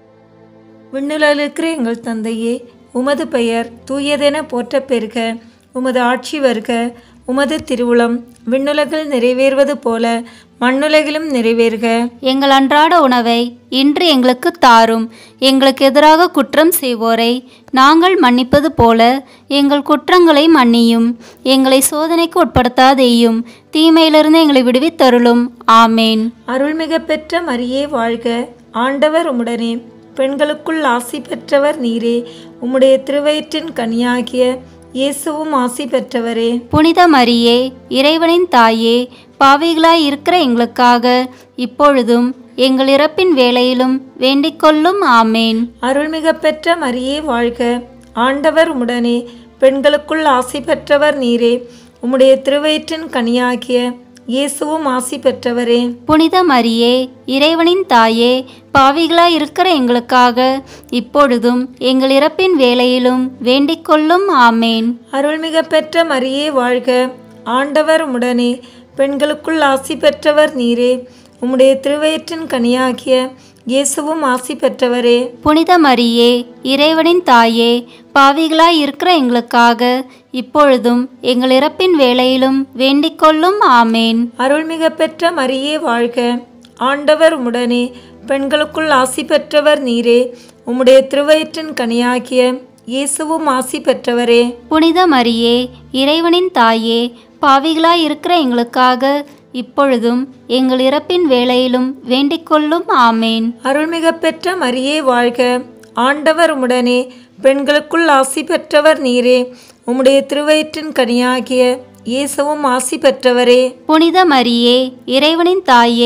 விண்ணுலகில் இருக்கிற எங்கள் தந்தையே உமது பெயர் தூயதென போற்ற பெறுக உமது ஆட்சி வருக உமது திருவுளம் விண்ணுலகில் நிறைவேறுவது போல மண்ணுலகிலும் நிறைவேறுக எங்கள் அன்றாட உணவை இன்று எங்களுக்கு தாரும் எங்களுக்கு எதிராக குற்றம் செய்வோரை நாங்கள் மன்னிப்பது போல எங்கள் குற்றங்களை மன்னியும் எங்களை சோதனைக்கு உட்படுத்தாதேயும் தீமையிலிருந்து எங்களை விடுவித்தருளும் ஆமேன் அருள்மிக பெற்ற மரியே வாழ்க ஆண்டவர் உம்முடனே பெண்களுக்குள் ஆசி பெற்றவர் நீரே உம்முடைய திருவயிற்றின் கனியாகிய இயேசுவும் ஆசி பெற்றவரே புனித மரியே இறைவனின் தாயே பாவிகளாய் இருக்கிற எங்களுக்காக இப்பொழுதும் எங்கள் இறப்பின் வேளையிலும் வேண்டிக்கொள்ளும் ஆமேன் அருள்மிக பெற்ற மரியே வாழ்க ஆண்டவர் உம்முடனே பெண்களுக்குள் ஆசி பெற்றவர் நீரே உம்முடைய திருவயிற்றின் கனியாகிய இயேசுவும் ஆசி பெற்றவரே புனித மரியே இறைவனின் தாயே பாவிகளாய் இருக்கிற எங்களுக்காக இப்பொழுதும் எங்கள் இறப்பின் வேளையிலும் வேண்டிக்கொள்ளும் ஆமேன் அருள்மிக பெற்ற மரியே வாழ்க ஆண்டவர் உம்முடனே பெண்களுக்குள் ஆசி பெற்றவர் நீரே உம்முடைய திருவயிற்றின் கனியாகிய இயேசுவும் ஆசி பெற்றவரே புனித மரியே இறைவனின் தாயே பாவிகளாய் இருக்கிற எங்களுக்காக இப்பொழுதும் எங்கள் இறப்பின் வேளையிலும் வேண்டிக்கொள்ளும் ஆமேன் அருள்மிக பெற்ற மரியே வாழ்க ஆண்டவர் உம்முடனே பெண்களுக்குள் ஆசி பெற்றவர் நீரே உம்முடைய திருவயிற்றின் கனியாகிய இயேசுவும் ஆசி பெற்றவரே புனித மரியே இறைவனின் தாயே பாவிகளாய் இருக்கிற எங்களுக்காக இப்பொழுதும் எங்கள் இறப்பின் வேளையிலும் வேண்டிக்கொள்ளும் ஆமேன் அருள்மிக பெற்ற மரியே வாழ்க ஆண்டவர் உம்முடனே பெண்களுக்குள் ஆசி பெற்றவர் நீரே உம்முடைய திருவயிற்றின் கனியாகிய இயேசுவும் ஆசி பெற்றவரே புனித மரியே இறைவனின் தாயே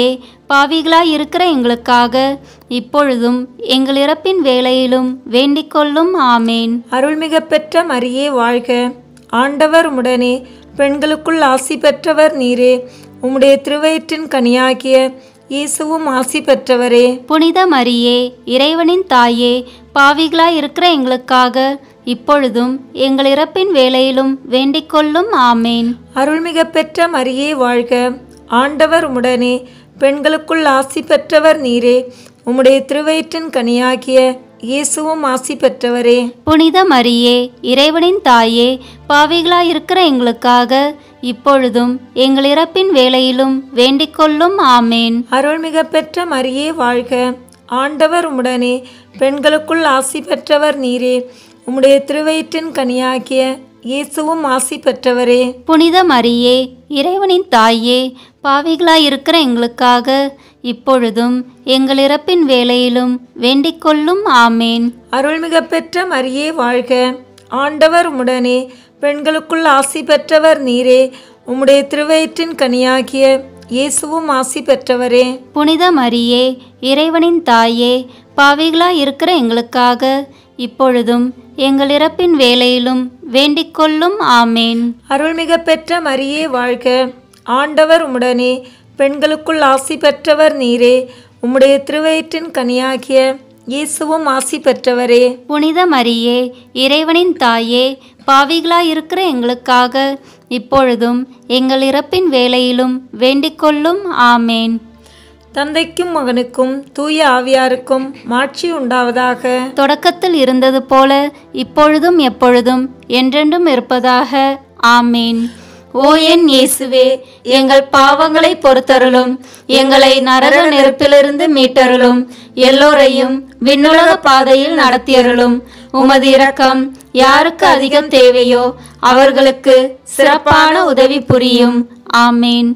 பாவிகளாய் இருக்கிற எங்களுக்காக இப்பொழுதும் எங்கள் இறப்பின் வேளையிலும் வேண்டிக் கொள்ளும் ஆமேன் அருள்மிக பெற்ற மரியே வாழ்க ஆண்டவர் உடனே பெண்களுக்குள் ஆசி பெற்றவர் நீரே உம்முடைய திருவயிற்றின் கனியாகிய இயேசுவும் ஆசி பெற்றவரே புனித மரியே இறைவனின் தாயே பாவிகளாய் இருக்கிற எங்களுக்காக இப்பொழுதும் எங்கள் இறப்பின் வேளையிலும் வேண்டிக் கொள்ளும் ஆமேன் அருள்மிக பெற்ற மரியே வாழ்க ஆண்டவர் உடனே பெண்களுக்குள் ஆசி பெற்றவர் நீரே உம்முடைய திருவயிற்றின் கனியாகிய இயேசுவும் ஆசி பெற்றவரே புனித மரியே இறைவனின் தாயே பாவிகளாய் இருக்கிற எங்களுக்காக இப்பொழுதும் எங்கள் இறப்பின் வேளையிலும் வேண்டிக் கொள்ளும் ஆமேன் அருள்மிக பெற்ற மரியே வாழ்க ஆண்டவர் உடனே பெண்களுக்குள் ஆசி பெற்றவர் நீரே உம்முடைய திருவயிற்றின் கனியாகிய இயேசுவும் ஆசி பெற்றவரே புனித மரியே இறைவனின் தாயே பாவிகளாய் இருக்கிற எங்களுக்காக இப்பொழுதும் எங்கள் இறப்பின் வேளையிலும் வேண்டிக் கொள்ளும் ஆமேன் அருள்மிக பெற்ற மரியே வாழ்க ஆண்டவர் உடனே பெண்களுக்குள் ஆசி பெற்றவர் நீரே உம்முடைய திருவயிற்றின் கனியாகிய இயேசுவும் ஆசி பெற்றவரே புனித மரியே இறைவனின் தாயே பாவிகளாய் இருக்கிற எங்களுக்காக இப்பொழுதும் எங்கள் இறப்பின் வேளையிலும் வேண்டிக் கொள்ளும் ஆமேன் அருள்மிக பெற்ற மரியே வாழ்க ஆண்டவர் உடனே பெண்களுக்குள் ஆசி பெற்றவர் நீரே உம்முடைய திருவயிற்றின் கனியாகிய இயேசுவும் ஆசி பெற்றவரே புனித மரியே இறைவனின் தாயே பாவிகளாய் இருக்கிற எங்களுக்காக இப்பொழுதும் எங்கள் இறப்பின் வேளையிலும் வேண்டிக் கொள்ளும் ஆமேன் தந்தைக்கும் மகனுக்கும் தூய ஆவியாருக்கும் மாட்சி உண்டாவதாக தொடக்கத்தில் இருந்தது போல இப்பொழுதும் எப்பொழுதும் என்றென்றும் இருப்பதாக ஆமேன் ஓ என் இயேசுவே எங்கள் பாவங்களை பொறுத்தருளும் எங்களை நரக நெருப்பிலிருந்து மீட்டருளும் எல்லோரையும் விண்ணுலக பாதையில் நடத்தியருளும் உமது இரக்கம் யாருக்கு அதிகம் தேவையோ அவர்களுக்கு சிறப்பான உதவி புரியும் ஆமேன்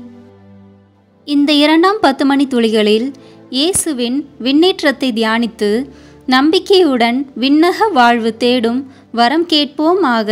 இந்த இரண்டாம் பத்து மணி துளிகளில் இயேசுவின் விண்ணேற்றத்தை தியானித்து நம்பிக்கையுடன் விண்ணக வாழ்வு தேடும் வரம் கேட்போம் ஆக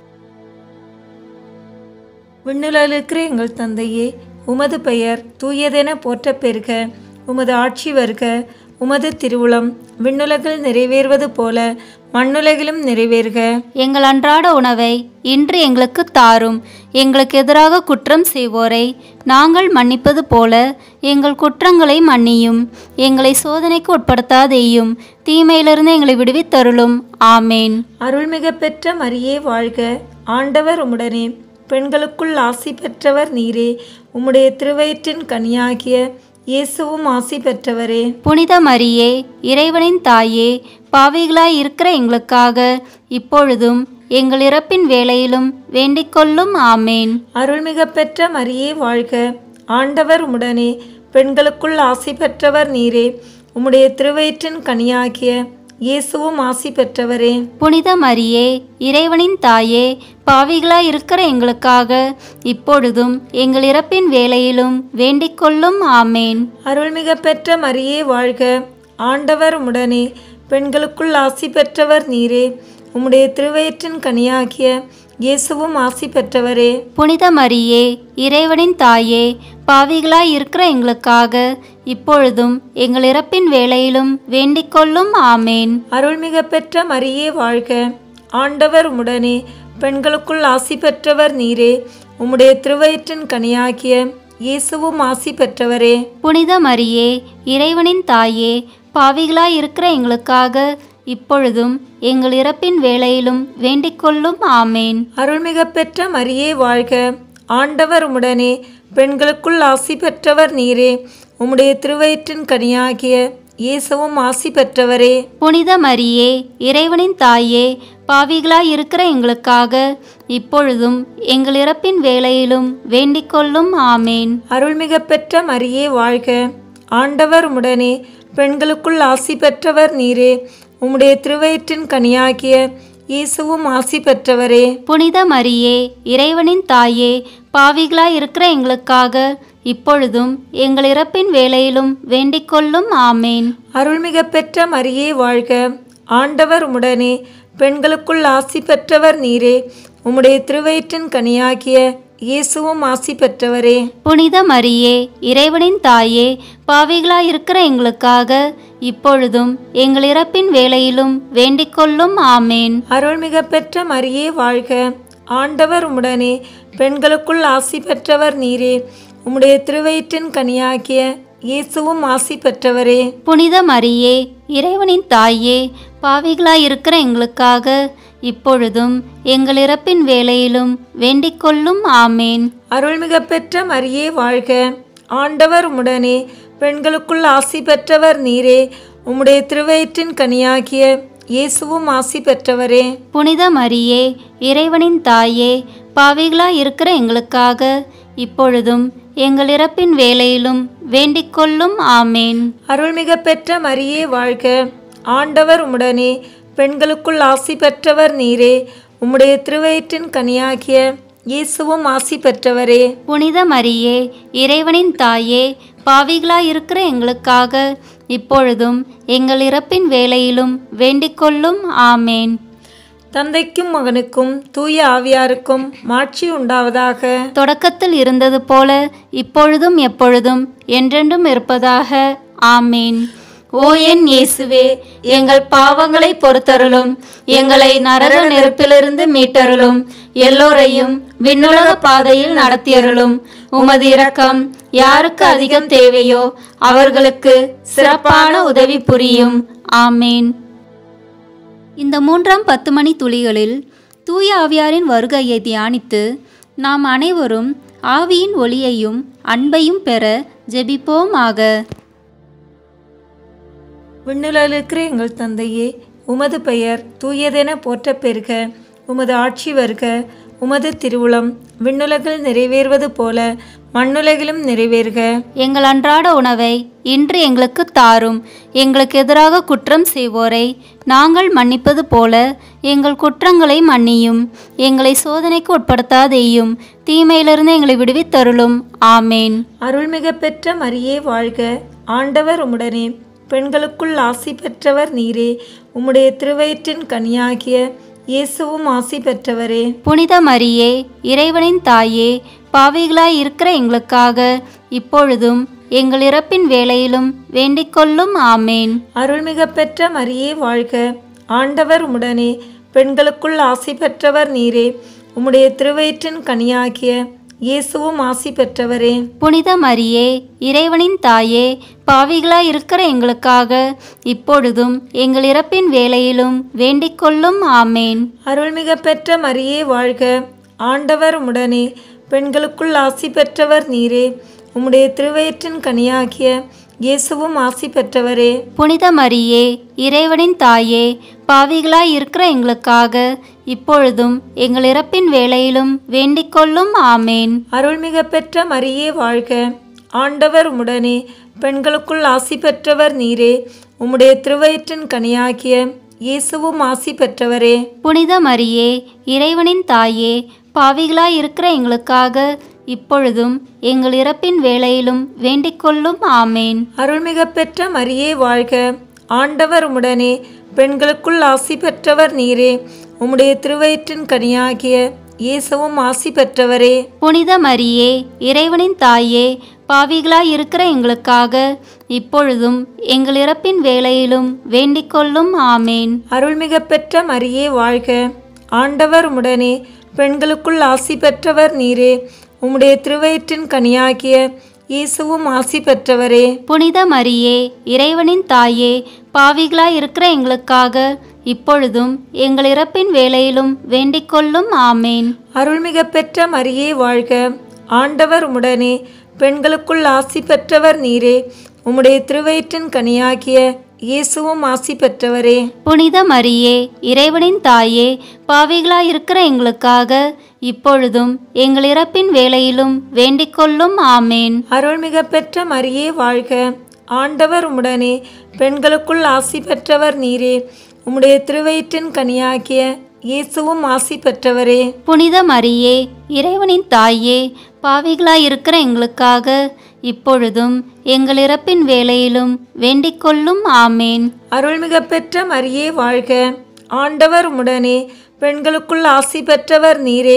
விண்ணுலகில் இருக்கிற எங்கள் தந்தையே உமது பெயர் தூயதென போற்ற பெறுக உமது ஆட்சி வருக உமது திருவுளம் விண்ணுலகில் நிறைவேறுவது போல மண்ணுலகிலும் நிறைவேறுக எங்கள் அன்றாட உணவை இன்று எங்களுக்கு தாரும் எங்களுக்கு எதிராக குற்றம் செய்வோரை நாங்கள் மன்னிப்பது போல எங்கள் குற்றங்களை மன்னியும் எங்களை சோதனைக்கு உட்படுத்தாதேயும் தீமையிலிருந்து எங்களை விடுவித்தருளும் ஆமேன் அருள்மிக பெற்ற மரியே வாழ்க ஆண்டவர் உம்முடனே பெண்களுக்குள் ஆசி பெற்றவர் நீரே உம்முடைய திருவயிற்றின் கனியாகிய இயேசுவும் ஆசி பெற்றவரே புனித மரியே இறைவனின் தாயே பாவிகளாய் இருக்கிற எங்களுக்காக இப்பொழுதும் எங்கள் இறப்பின் வேளையிலும் வேண்டிக் கொள்ளும் ஆமேன் அருள்மிக பெற்ற மரியே வாழ்க ஆண்டவர் உம்முடனே பெண்களுக்குள் ஆசி பெற்றவர் நீரே உம்முடைய திருவயிற்றின் கனியாகிய இயேசுவும் ஆசி பெற்றவரே புனித மரியே இறைவனின் தாயே பாவிகளாய் இருக்கிற எங்களுக்காக இப்பொழுதும் எங்கள் இறப்பின் வேளையிலும் வேண்டிக் கொள்ளும் ஆமேன் அருள்மிக பெற்ற மரியே வாழ்க ஆண்டவர் உம்முடனே பெண்களுக்குள் ஆசி பெற்றவர் நீரே உம்முடைய திருவயிற்றின் கனியாகிய இயேசுவும் ஆசி பெற்றவரே புனித மரியே இறைவனின் தாயே பாவிகளாய் இருக்கிற எங்களுக்காக இப்பொழுதும் எங்கள் இறப்பின் வேளையிலும் வேண்டிக் கொள்ளும் ஆமேன் அருள்மிக பெற்ற மரியே வாழ்க ஆண்டவர் உம்முடனே பெண்களுக்குள் ஆசி பெற்றவர் நீரே உம்முடைய திருவயிற்றின் கனியாகிய இயேசுவும் ஆசி பெற்றவரே புனித மரியே இறைவனின் தாயே பாவிகளாய் இருக்கிற எங்களுக்காக இப்பொழுதும் எங்கள் இறப்பின் வேளையிலும் வேண்டிக் கொள்ளும் ஆமேன் அருள்மிக பெற்ற மரியே வாழ்க ஆண்டவர் உம்முடனே பெண்களுக்குள் ஆசி பெற்றவர் நீரே உம்முடைய திருவயிற்றின் கனியாகிய இயேசுவும் ஆசி பெற்றவரே புனித மரியே இறைவனின் தாயே பாவிகளாய் இருக்கிற எங்களுக்காக இப்பொழுதும் எங்கள் இறப்பின் வேளையிலும் வேண்டிக் கொள்ளும் ஆமேன் அருள்மிக பெற்ற மரியே வாழ்க ஆண்டவர் உம்முடனே பெண்களுக்குள் ஆசி பெற்றவர் நீரே உம்முடைய திருவயிற்றின் கனியாகிய இயேசுவும் ஆசி பெற்றவரே புனித மரியே இறைவனின் தாயே பாவிகளாய் இருக்கிற எங்களுக்காக இப்பொழுதும் எங்கள் இறப்பின் வேளையிலும் வேண்டிக் கொள்ளும் ஆமேன் அருள்மிக பெற்ற மரியே வாழ்க ஆண்டவர் உம்முடனே பெண்களுக்குள் ஆசி பெற்றவர் நீரே உம்முடைய திருவயிற்றின் கனியாகிய இயேசுவும் ஆசி பெற்றவரே புனித மரியே இறைவனின் தாயே பாவிகளாயிருக்கிற எங்களுக்காக இப்பொழுதும் எங்கள் இறப்பின் வேளையிலும் வேண்டிக்கொள்ளும் ஆமேன் அருள்மிக பெற்ற மரியே வாழ்க ஆண்டவர் உம்முடனே பெண்களுக்குள் ஆசி பெற்றவர் நீரே உம்முடைய திருவயிற்றின் கனியாகிய இயேசுவும் ஆசி பெற்றவரே புனித மரியே இறைவனின் தாயே பாவிகளாயிருக்கிற எங்களுக்காக இப்பொழுதும் எங்கள் இறப்பின் வேளையிலும் வேண்டிக்கொள்ளும் ஆமேன் அருள்மிக பெற்ற மரியே வாழ்க ஆண்டவர் உம்முடனே பெண்களுக்குள் ஆசி பெற்றவர் நீரே உம்முடைய திருவயிற்றின் கனியாகிய இயேசுவும் ஆசி பெற்றவரே புனித மரியே இறைவனின் தாயே பாவிகளாயிருக்கிற எங்களுக்காக இப்பொழுதும் எங்கள் இறப்பின் வேளையிலும் வேண்டிக்கொள்ளும் ஆமேன் அருள்மிக பெற்ற மரியே வாழ்க ஆண்டவர் உம்முடனே பெண்களுக்குள் ஆசி பெற்றவர் நீரே உம்முடைய திருவயிற்றின் கனியாகிய இயேசுவும் ஆசி பெற்றவரே புனித மரியே இறைவனின் தாயே பாவிகளாயிருக்கிற எங்களுக்காக இப்பொழுதும் எங்கள் இறப்பின் வேளையிலும் வேண்டிக்கொள்ளும் ஆமேன் தந்தைக்கும் மகனுக்கும் தூய ஆவியாருக்கும் மாட்சி உண்டாவதாக தொடக்கத்தில் இருந்தது போல இப்பொழுதும் எப்பொழுதும் என்றென்றும் இருப்பதாக ஆமேன் ஓ என் இயேசுவே எங்கள் பாவங்களை பொறுத்தருளும் எங்களை நரக நெருப்பிலிருந்து மீட்டருளும் எல்லோரையும் விண்ணுலக பாதையில் நடத்தியருளும் உமது இரக்கம் யாருக்கு அதிகம் தேவையோ அவர்களுக்கு சிறப்பான உதவி புரியும் ஆமேன் இந்த மூன்றாம் பத்து மணி துளிகளில் தூய ஆவியாரின் வருகையை தியானித்து நாம் அனைவரும் ஆவியின் ஒளியையும் அன்பையும் பெற ஜெபிப்போமாக விண்ணுலகில் இருக்கிற எங்கள் தந்தையே உமது பெயர் தூயதென போற்ற பெறுக உமது ஆட்சி வருக உமது திருவுளம் விண்ணுலகில் நிறைவேறுவது போல மண்ணுலகிலும் நிறைவேறுக எங்கள் அன்றாட உணவை இன்று எங்களுக்கு தாரும் எங்களுக்கு எதிராக குற்றம் செய்வோரை நாங்கள் மன்னிப்பது போல எங்கள் குற்றங்களை மன்னியும் எங்களை சோதனைக்கு உட்படுத்தாதேயும் தீமையிலிருந்து எங்களை விடுவித்தருளும் ஆமேன் அருள்மிக பெற்ற மரியே வாழ்க ஆண்டவர் உம்முடனே பெண்களுக்குள் ஆசி பெற்றவர் நீரே உம்முடைய திருவயிற்றின் கனியாகிய இயேசுவும் ஆசி பெற்றவரே புனித மரியே இறைவனின் தாயே பாவிகளாய் இருக்கிற எங்களுக்காக இப்பொழுதும் எங்கள் இறப்பின் வேளையிலும் வேண்டிக்கொள்ளும் ஆமேன் அருள்மிக பெற்ற மரியே வாழ்க ஆண்டவர் உம்முடனே பெண்களுக்குள் ஆசி பெற்றவர் நீரே உம்முடைய திருவயிற்றின் கனியாகிய இயேசுவும் ஆசி பெற்றவரே புனித மரியே இறைவனின் தாயே பாவிகளாய் இருக்கிற எங்களுக்காக இப்பொழுதும் எங்கள் இறப்பின் வேளையிலும் வேண்டிக்கொள்ளும் ஆமேன் அருள்மிக பெற்ற மரியே வாழ்க ஆண்டவர் உம்முடனே பெண்களுக்குள் ஆசி பெற்றவர் நீரே உம்முடைய திருவயிற்றின் கனியாகிய இயேசுவும் ஆசி பெற்றவரே புனித மரியே இறைவனின் தாயே பாவிகளாய் இருக்கிற எங்களுக்காக இப்பொழுதும் எங்கள் இறப்பின் வேளையிலும் வேண்டிக்கொள்ளும் ஆமேன் அருள்மிக பெற்ற மரியே வாழ்க ஆண்டவர் உம்முடனே பெண்களுக்குள் ஆசி பெற்றவர் நீரே உம்முடைய திருவயிற்றின் கனியாகிய இயேசுவும் ஆசி பெற்றவரே புனித மரியே இறைவனின் தாயே பாவிகளாய் இருக்கிற எங்களுக்காக இப்பொழுதும் எங்கள் இறப்பின் வேளையிலும் வேண்டிக்கொள்ளும் ஆமேன் அருள்மிக பெற்ற மரியே வாழ்க ஆண்டவர் உம்முடனே பெண்களுக்குள் ஆசி பெற்றவர் நீரே உம்முடைய திருவயிற்றின் கனியாகிய இயேசுவும் ஆசி பெற்றவரே புனித மரியே இறைவனின் தாயே பாவிகளாய் இருக்கிற எங்களுக்காக இப்பொழுதும் எங்கள் இறப்பின் வேளையிலும் வேண்டிக்கொள்ளும் ஆமேன் அருள்மிக பெற்ற மரியே வாழ்க ஆண்டவர் உம்முடனே பெண்களுக்குள் ஆசி பெற்றவர் நீரே உம்முடைய திருவயிற்றின் கனியாகிய இயேசுவும் ஆசி பெற்றவரே புனித மரியே இறைவனின் தாயே பாவிகளாய் இருக்கிற எங்களுக்காக இப்பொழுதும் எங்கள் இறப்பின் வேளையிலும் வேண்டிக்கொள்ளும் ஆமேன் அருள்மிக பெற்ற மரியே வாழ்க ஆண்டவர் உம்முடனே பெண்களுக்குள் ஆசி பெற்றவர் நீரே உம்முடைய திருவயிற்றின் கனியாகிய இயேசுவும் ஆசி பெற்றவரே புனித மரியே இறைவனின் தாயே பாவிகளாய் இருக்கிற எங்களுக்காக இப்பொழுதும் எங்கள் இறப்பின் வேளையிலும் வேண்டிக்கொள்ளும் ஆமேன் அருள்மிக பெற்ற மரியே வாழ்க ஆண்டவர் உம்முடனே பெண்களுக்குள் ஆசி பெற்றவர் நீரே உம்முடைய திருவயிற்றின் கனியாகிய இயேசுவும் ஆசி பெற்றவரே புனித மரியே இறைவனின் தாயே பாவிகளாய் இருக்கிற எங்களுக்காக இப்பொழுதும் எங்கள் இறப்பின் வேளையிலும் வேண்டிக்கொள்ளும் ஆமேன் அருள்மிக பெற்ற மரியே வாழ்க ஆண்டவர் உம்முடனே பெண்களுக்குள் ஆசி பெற்றவர் நீரே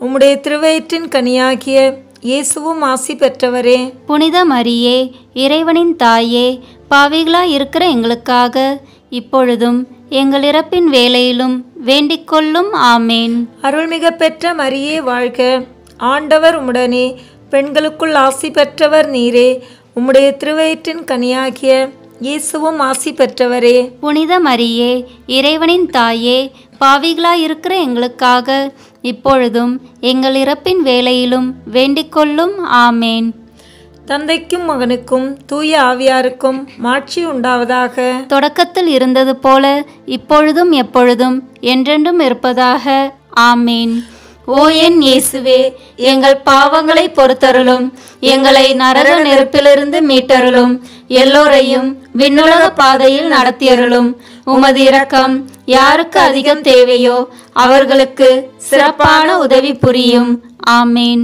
உம்முடைய திருவயிற்றின் கனியாகிய இயேசுவும் ஆசி பெற்றவரே புனித மரியே இறைவனின் தாயே பாவிகளாய் இருக்கிற எங்களுக்காக இப்பொழுதும் எங்கள் இறப்பின் வேளையிலும் வேண்டிக் கொள்ளும் ஆமேன் அருள்மிக பெற்ற மரியே வாழ்க ஆண்டவர் உம்முடனே பெண்களுக்குள் ஆசி பெற்றவர் நீரே உம்முடைய திருவயிற்றின் கனியாகிய இயேசுவும் ஆசி பெற்றவரே புனித மரியே இறைவனின் தாயே பாவிகளாய் இருக்கிற எங்களுக்காக இப்பொழுதும் எங்கள் இறப்பின் வேளையிலும் வேண்டிக் கொள்ளும் ஆமேன் தந்தைக்கும் மகனுக்கும் தூய ஆவியாருக்கும் மாட்சி உண்டாவதாக தொடக்கத்தில் இருந்தது போல இப்பொழுதும் எப்பொழுதும் என்றென்றும் இருப்பதாக ஆமேன் ஓ என் இயேசுவே எங்கள் பாவங்களை பொறுத்தருளும் எங்களை நரக நெருப்பிலிருந்து மீட்டருளும் எல்லோரையும் விண்ணுலக பாதையில் நடத்தியருளும் உமது இரக்கம் யாருக்கு அதிகம் தேவையோ அவர்களுக்கு சிறப்பான உதவி புரியும் ஆமேன்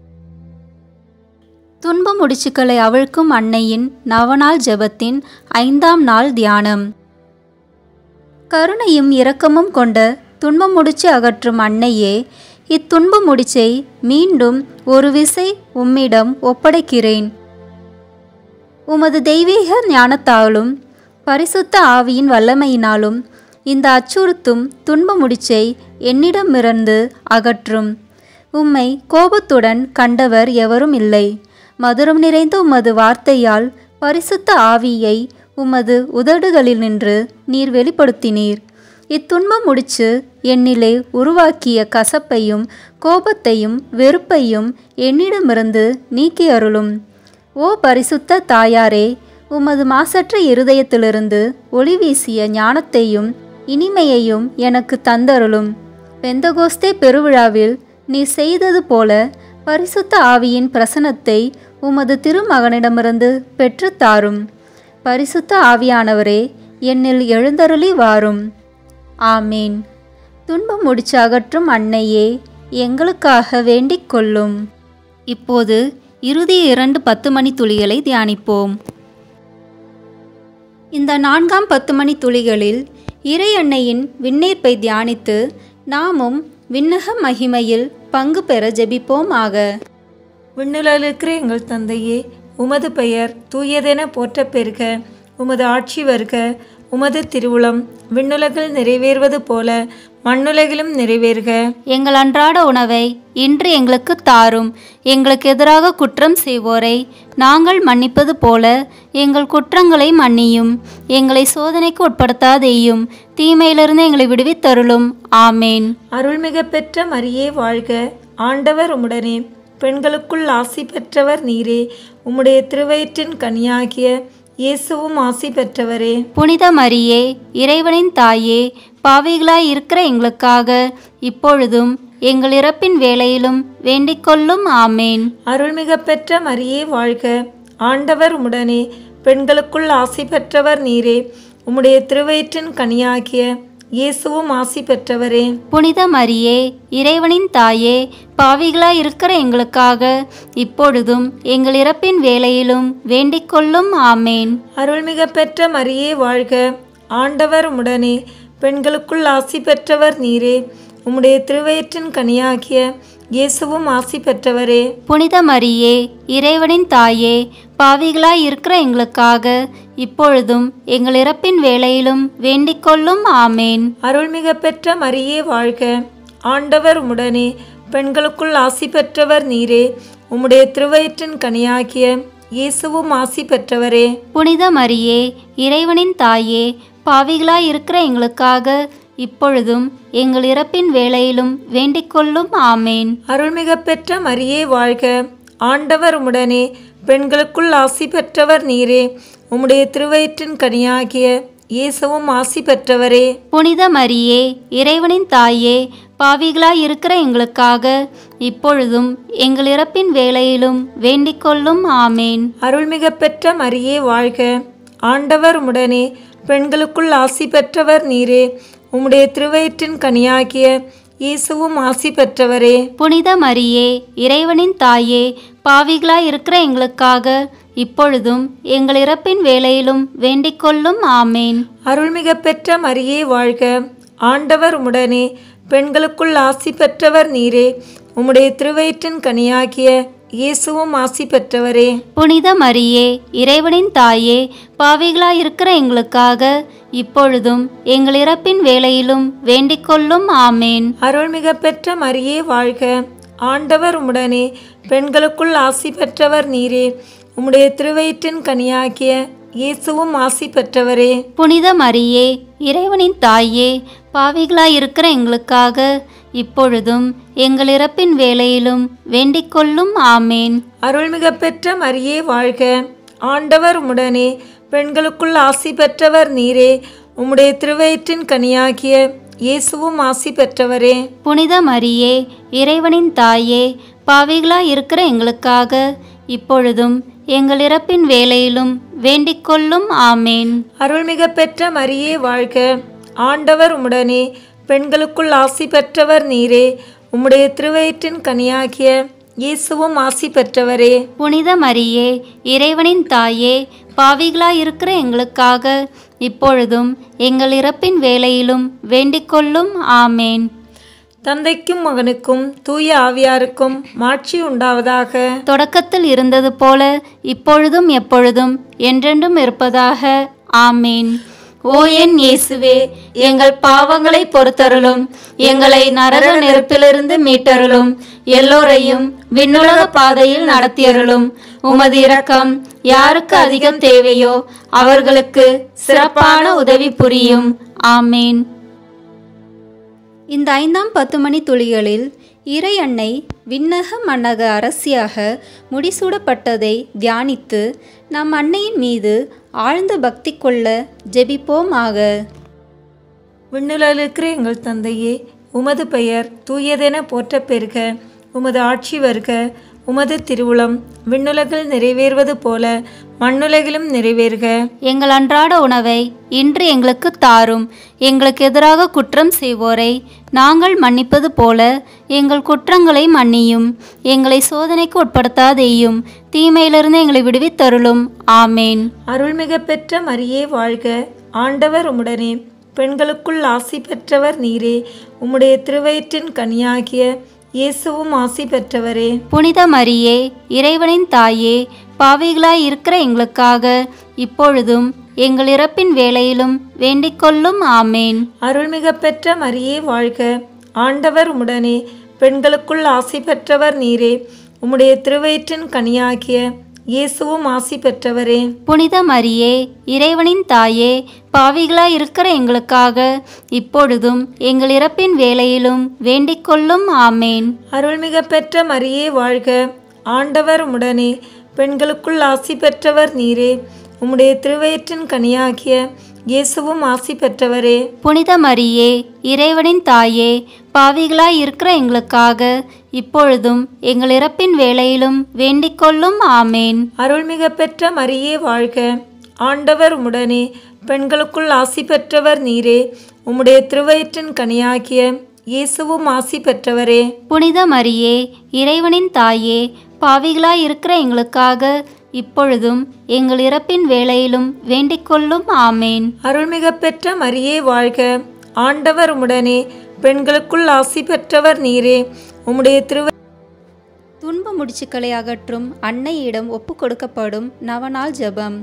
துன்ப முடிச்சுக்களை அவிழ்க்கும் அன்னையின் நவநாள் ஜெபத்தின் ஐந்தாம் நாள் தியானம் கருணையும் இரக்கமும் கொண்ட துன்ப முடிச்சு அகற்றும் அன்னையே இத்துன்ப முடிச்சை மீண்டும் ஒரு விசை உம்மிடம் ஒப்படைக்கிறேன் உமது தெய்வீக ஞானத்தாலும் பரிசுத்த ஆவியின் வல்லமையினாலும் இந்த அச்சுறுத்தும் துன்ப முடிச்சை என்னிடமிருந்து அகற்றும் உம்மை கோபத்துடன் கண்டவர் எவரும் இல்லை மதுரம் நிறைந்த உமது வார்த்தையால் பரிசுத்த ஆவியை உமது உதடுகளில் நின்று நீர் வெளிப்படுத்தினீர் இத்துன்ப முடிச்சு என்னிலே உருவாக்கிய கசப்பையும் கோபத்தையும் வெறுப்பையும் என்னிடமிருந்து நீக்கி அருளும் ஓ பரிசுத்த தாயாரே உமது மாசற்ற இருதயத்திலிருந்து ஒளி வீசிய ஞானத்தையும் இனிமையையும் எனக்கு தந்தருளும் பெந்தகோஸ்தே பெருவிழாவில் நீ செய்தது போல பரிசுத்த ஆவியின் பிரசனத்தை உமது திருமகனிடமிருந்து பெற்றுத் தாரும் பரிசுத்த ஆவியானவரே என்னில் எழுந்தருளி வாரும் ஆமீன் துன்பம் முடிச்சு அகற்றும் அன்னையே எங்களுக்காக வேண்டிக் கொள்ளும் இப்போது இறுதி இரண்டு பத்து மணி துளிகளை தியானிப்போம் இந்த நான்காம் பத்து மணி துளிகளில் இறை அன்னையின் விண்ணேற்பை தியானித்து நாமும் விண்ணக மகிமையில் பங்கு பெற ஜெபிப்போம் ஆக விண்ணுலகில் இருக்கிற எங்கள் தந்தையே உமது பெயர் தூயதென போற்றப் பெறுக உமது ஆட்சி வருக உமது திருவுளம் விண்ணுலகில் நிறைவேறுவது போல மண்ணுலகிலும் நிறைவேறுக எங்கள் அன்றாட உணவை இன்று எங்களுக்கு தாரும் எங்களுக்கு எதிராக குற்றம் செய்வோரை நாங்கள் மன்னிப்பது போல எங்கள் குற்றங்களை மன்னியும் எங்களை சோதனைக்கு உட்படுத்தாதேயும் தீமையிலிருந்து எங்களை விடுவித்தருளும் ஆமேன் அருள்மிக பெற்ற மரியே வாழ்க ஆண்டவர் உம்முடனே பெண்களுக்குள் ஆசி பெற்றவர் நீரே உம்முடைய திருவயிற்றின் கனியாகிய இயேசுவும் ஆசி பெற்றவரே புனித மரியே இறைவனின் தாயே பாவிகளாய் இருக்கிற எங்களுக்காக இப்பொழுதும் எங்கள் இறப்பின் வேளையிலும் வேண்டிக் கொள்ளும் ஆமேன் அருள்மிக பெற்ற மரியே வாழ்க ஆண்டவர் உம்முடனே பெண்களுக்குள் ஆசி பெற்றவர் நீரே உம்முடைய திருவயிற்றின் கனியாகிய இயேசுவும் ஆசி பெற்றவரே புனித மரியே இறைவனின் தாயே பாவிகளாய் இருக்கிற எங்களுக்காக இப்பொழுதும் எங்கள் இறப்பின் வேளையிலும் வேண்டிக் கொள்ளும் ஆமேன் அருள்மிக பெற்ற மரியே வாழ்க ஆண்டவர் உம்முடனே பெண்களுக்குள் ஆசி பெற்றவர் நீரே உம்முடைய திருவயிற்றின் கனியாகிய இயேசுவும் ஆசி பெற்றவரே புனித மரியே இறைவனின் தாயே பாவிகளாய் இருக்கிற எங்களுக்காக இப்பொழுதும் எங்கள் இறப்பின் வேளையிலும் வேண்டிக் கொள்ளும் ஆமேன் அருள்மிக பெற்ற மரியே வாழ்க ஆண்டவர் உம்முடனே பெண்களுக்குள் ஆசி பெற்றவர் நீரே உம்முடைய திருவயிற்றின் கனியாகிய இயேசுவும் ஆசி பெற்றவரே புனித மரியே இறைவனின் தாயே பாவிகளாய் இருக்கிற எங்களுக்காக இப்பொழுதும் எங்கள் இறப்பின் வேளையிலும் வேண்டிக் கொள்ளும் ஆமேன் அருள்மிக பெற்ற மரியே வாழ்க ஆண்டவர் உம்முடனே பெண்களுக்குள் ஆசி பெற்றவர் நீரே உம்முடைய திருவயிற்றின் கனியாகிய இயேசுவும் ஆசி பெற்றவரே புனித மரியே இறைவனின் தாயே பாவிகளாய் இருக்கிற எங்களுக்காக இப்பொழுதும் எங்கள் இறப்பின் வேளையிலும் வேண்டிக் கொள்ளும் ஆமேன் அருள்மிக பெற்ற மரியே வாழ்க ஆண்டவர் உம்முடனே பெண்களுக்குள் ஆசி பெற்றவர் நீரே உம்முடைய திருவயிற்றின் கனியாகிய இயேசுவும் ஆசி பெற்றவரே புனித மரியே இறைவனின் தாயே பாவிகளாய் இருக்கிற எங்களுக்காக இப்பொழுதும் எங்கள் இறப்பின் வேளையிலும் வேண்டிக் கொள்ளும் ஆமேன் அருள்மிக பெற்ற மரியே வாழ்க ஆண்டவர் உம்முடனே பெண்களுக்குள் ஆசி பெற்றவர் நீரே உம்முடைய திருவயிற்றின் கனியாகிய இயேசுவும் ஆசி பெற்றவரே புனித மரியே இறைவனின் தாயே பாவிகளாயிருக்கிற எங்களுக்காக இப்பொழுதும் எங்கள் இறப்பின் வேளையிலும் வேண்டிக் கொள்ளும் ஆமேன் அருள்மிக பெற்ற மரியே வாழ்க ஆண்டவர் உம்முடனே பெண்களுக்குள் ஆசி பெற்றவர் நீரே உம்முடைய திருவயிற்றின் கனியாகிய இயேசுவும் ஆசி பெற்றவரே புனித மரியே இறைவனின் தாயே பாவிகளாயிருக்கிற எங்களுக்காக இப்பொழுதும் எங்கள் இறப்பின் வேளையிலும் வேண்டிக் கொள்ளும் ஆமேன் அருள்மிக பெற்ற மரியே வாழ்க ஆண்டவர் உம்முடனே பெண்களுக்குள் ஆசி பெற்றவர் நீரே உம்முடைய திருவயிற்றின் கனியாகிய இயேசுவும் ஆசி பெற்றவரே புனித மரியே இறைவனின் தாயே பாவிகளாய் இருக்கிற எங்களுக்காக இப்பொழுதும் எங்கள் இறப்பின் வேளையிலும் வேண்டிக் கொள்ளும் ஆமேன் அருள்மிக பெற்ற மரியே வாழ்க ஆண்டவர் உம்முடனே பெண்களுக்குள் ஆசி பெற்றவர் நீரே உம்முடைய திருவயிற்றின் கனியாகிய இயேசுவும் ஆசி பெற்றவரே புனித மரியே இறைவனின் தாயே பாவிகளாய் இருக்கிற எங்களுக்காக இப்பொழுதும் எங்கள் இறப்பின் வேளையிலும் வேண்டிக் கொள்ளும் ஆமேன் தந்தைக்கும் மகனுக்கும் தூய ஆவியாருக்கும் மாட்சி உண்டாவதாக தொடக்கத்தில் இருந்தது போல இப்பொழுதும் எப்பொழுதும் என்றென்றும் இருப்பதாக ஆமேன் ஓ என் இயேசுவே எங்கள் பாவங்களை பொறுத்தருளும் எங்களை நரக நெருப்பிலிருந்து மீட்டருளும் எல்லோரையும் விண்ணுலக பாதையில் நடத்தியருளும் உமது இரக்கம் யாருக்கு அதிகம் தேவையோ அவர்களுக்கு சிறப்பான உதவி புரியும் ஆமேன் இந்த ஐந்தாம் பத்து மணி துளிகளில் இறை அன்னை விண்ணக மன்னக அரசியாக முடிசூடப்பட்டதை தியானித்து நம் அன்னையின் மீது ஆழ்ந்த பக்தி கொள்ள ஜெபிப்போமாக விண்ணுலகில் இருக்கிற எங்கள் தந்தையே உமது பெயர் தூயதென போற்ற பெறுக உமது ஆட்சி வருக உமது திருவுளம் விண்ணுலகில் நிறைவேறுவது போல மண்ணுலகிலும் நிறைவேறுக எங்கள் அன்றாட உணவை இன்று எங்களுக்கு தாரும் எங்களுக்கு எதிராக குற்றம் செய்வோரை நாங்கள் மன்னிப்பது போல எங்கள் குற்றங்களை மன்னியும் எங்களை சோதனைக்கு உட்படுத்தாதேயும் தீமையிலிருந்து எங்களை விடுவித்தருளும் ஆமேன் அருள்மிக பெற்ற மரியே வாழ்க ஆண்டவர் உம்முடனே பெண்களுக்குள் ஆசி பெற்றவர் நீரே உம்முடைய திருவயிற்றின் கனியாகிய இயேசுவும் ஆசி பெற்றவரே புனித மரியே இறைவனின் தாயே பாவிகளாய் இருக்கிற எங்களுக்காக இப்பொழுதும் எங்கள் இறப்பின் வேளையிலும் வேண்டிக் கொள்ளும் ஆமேன் அருள்மிக பெற்ற மரியே வாழ்க ஆண்டவர் உம்முடனே பெண்களுக்குள் ஆசி பெற்றவர் நீரே உம்முடைய திருவயிற்றின் கனியாகிய இயேசுவும் ஆசி பெற்றவரே புனித மரியே இறைவனின் தாயே பாவிகளாய் இருக்கிற எங்களுக்காக இப்பொழுதும் எங்கள் இறப்பின் வேளையிலும் வேண்டிக் கொள்ளும் ஆமேன் அருள்மிக பெற்ற மரியே வாழ்க ஆண்டவர் உம்முடனே பெண்களுக்குள் ஆசி பெற்றவர் நீரே உம்முடைய திருவயிற்றின் கனியாகிய இயேசுவும் ஆசி பெற்றவரே புனித மரியே இறைவனின் தாயே பாவிகளாய் இருக்கிற எங்களுக்காக இப்பொழுதும் எங்கள் இறப்பின் வேளையிலும் வேண்டிக் கொள்ளும் ஆமேன் அருள்மிக பெற்ற மரியே வாழ்க ஆண்டவர் உம்முடனே பெண்களுக்குள் ஆசி பெற்றவர் நீரே உம்முடைய திருவயிற்றின் கனியாகிய இயேசுவும் ஆசி பெற்றவரே புனித மரியே இறைவனின் தாயே பாவிகளாய் இருக்கிற எங்களுக்காக இப்பொழுதும் எங்கள் இறப்பின் வேளையிலும் வேண்டிக் கொள்ளும் ஆமேன் அருள்மிக பெற்ற மரியே வாழ்க ஆண்டவர் உம்முடனே பெண்களுக்குள் ஆசி பெற்றவர் நீரே உம்முடைய திருவ துன்ப முடிச்சுக்களை அகற்றும் அன்னையிடம் ஒப்பு கொடுக்கப்படும் நவநாள் ஜெபம்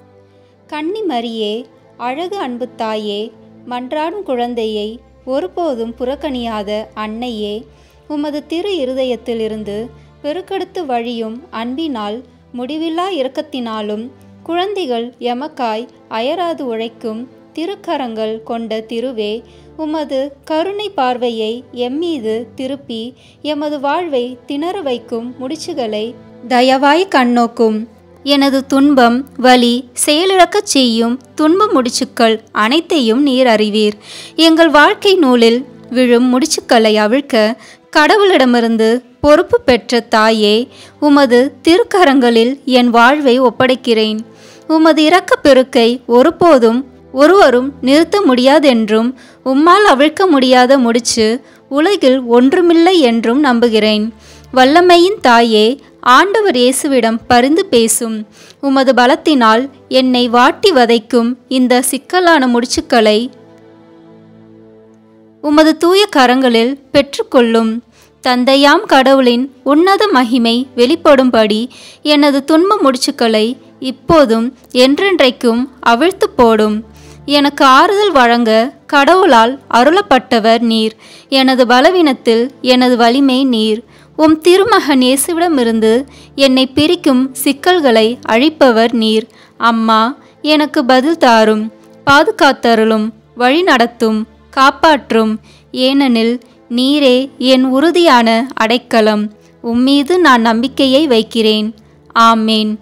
கன்னி மரியே அழகு அன்பு தாயே மன்றாடும் குழந்தையை ஒருபோதும் புறக்கணியாத அன்னையே உமது திரு இருதயத்திலிருந்து பெருக்கெடுத்து வழியும் அன்பினால் முடிவில்லா இரக்கத்தினாலும் குழந்தைகள் எமக்காய் அயராது உழைக்கும் திருக்கரங்கள் கொண்ட திருவே உமது கருணை பார்வையை எம்மீது திருப்பி எமது வாழ்வை திணற வைக்கும் முடிச்சுகளை தயவாய் கண்ணோக்கும் எனது துன்பம் வலி செயலிழக்கச் செய்யும் துன்ப முடிச்சுக்கள் அனைத்தையும் நீர் அறிவீர் எங்கள் வாழ்க்கை நூலில் விழும் முடிச்சுக்களை அவிழ்க்க கடவுளிடமிருந்து பொறுப்பு பெற்ற தாயே உமது திருக்கரங்களில் என் வாழ்வை ஒப்படைக்கிறேன் உமது இரக்கப் பெருக்கை ஒருபோதும் ஒருவரும் நிறுத்த முடியாதென்றும் உம்மால் அவிழ்க்க முடியாத முடிச்சு உலகில் ஒன்றுமில்லை என்றும் நம்புகிறேன் வல்லமையின் தாயே ஆண்டவர் இயேசுவிடம் பரிந்து பேசும் உமது பலத்தினால் என்னை வாட்டி வதைக்கும் இந்த சிக்கலான முடிச்சுக்களை உமது தூய கரங்களில் பெற்றுக்கொள்ளும் தந்தையாம் கடவுளின் உன்னத மகிமை வெளிப்படும்படி எனது துன்ப முடிச்சுக்களை இப்போதும் என்றென்றைக்கும் அவிழ்த்து போடும் எனக்கு ஆறுதல் வழங்க கடவுளால் அருளப்பட்டவர் நீர் எனது பலவீனத்தில் எனது வலிமை நீர் உம் திருமகன் இயேசுவிடமிருந்து என்னை பிரிக்கும் சிக்கல்களை அழிப்பவர் நீர் அம்மா எனக்கு பதில் தாரும் பாதுகாத்தருளும் வழி நடத்தும் காப்பாற்றும் ஏனெனில் நீரே என் உறுதியான அடைக்கலம் உம்மீது நான் நம்பிக்கையை வைக்கிறேன் ஆமேன்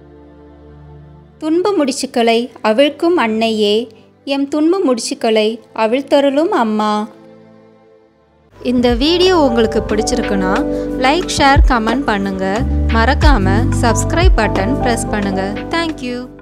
துன்ப முடிச்சுக்களை அவிழ்க்கும் அன்னையே எம் துன்ப முடிச்சுக்களை அவிழ்த்தருளும் அம்மா இந்த வீடியோ உங்களுக்கு பிடிச்சிருக்குன்னா லைக் ஷேர் கமெண்ட் பண்ணுங்க மறக்காம சப்ஸ்கிரைப் பட்டன் ப்ரெஸ் பண்ணுங்க தேங்க்யூ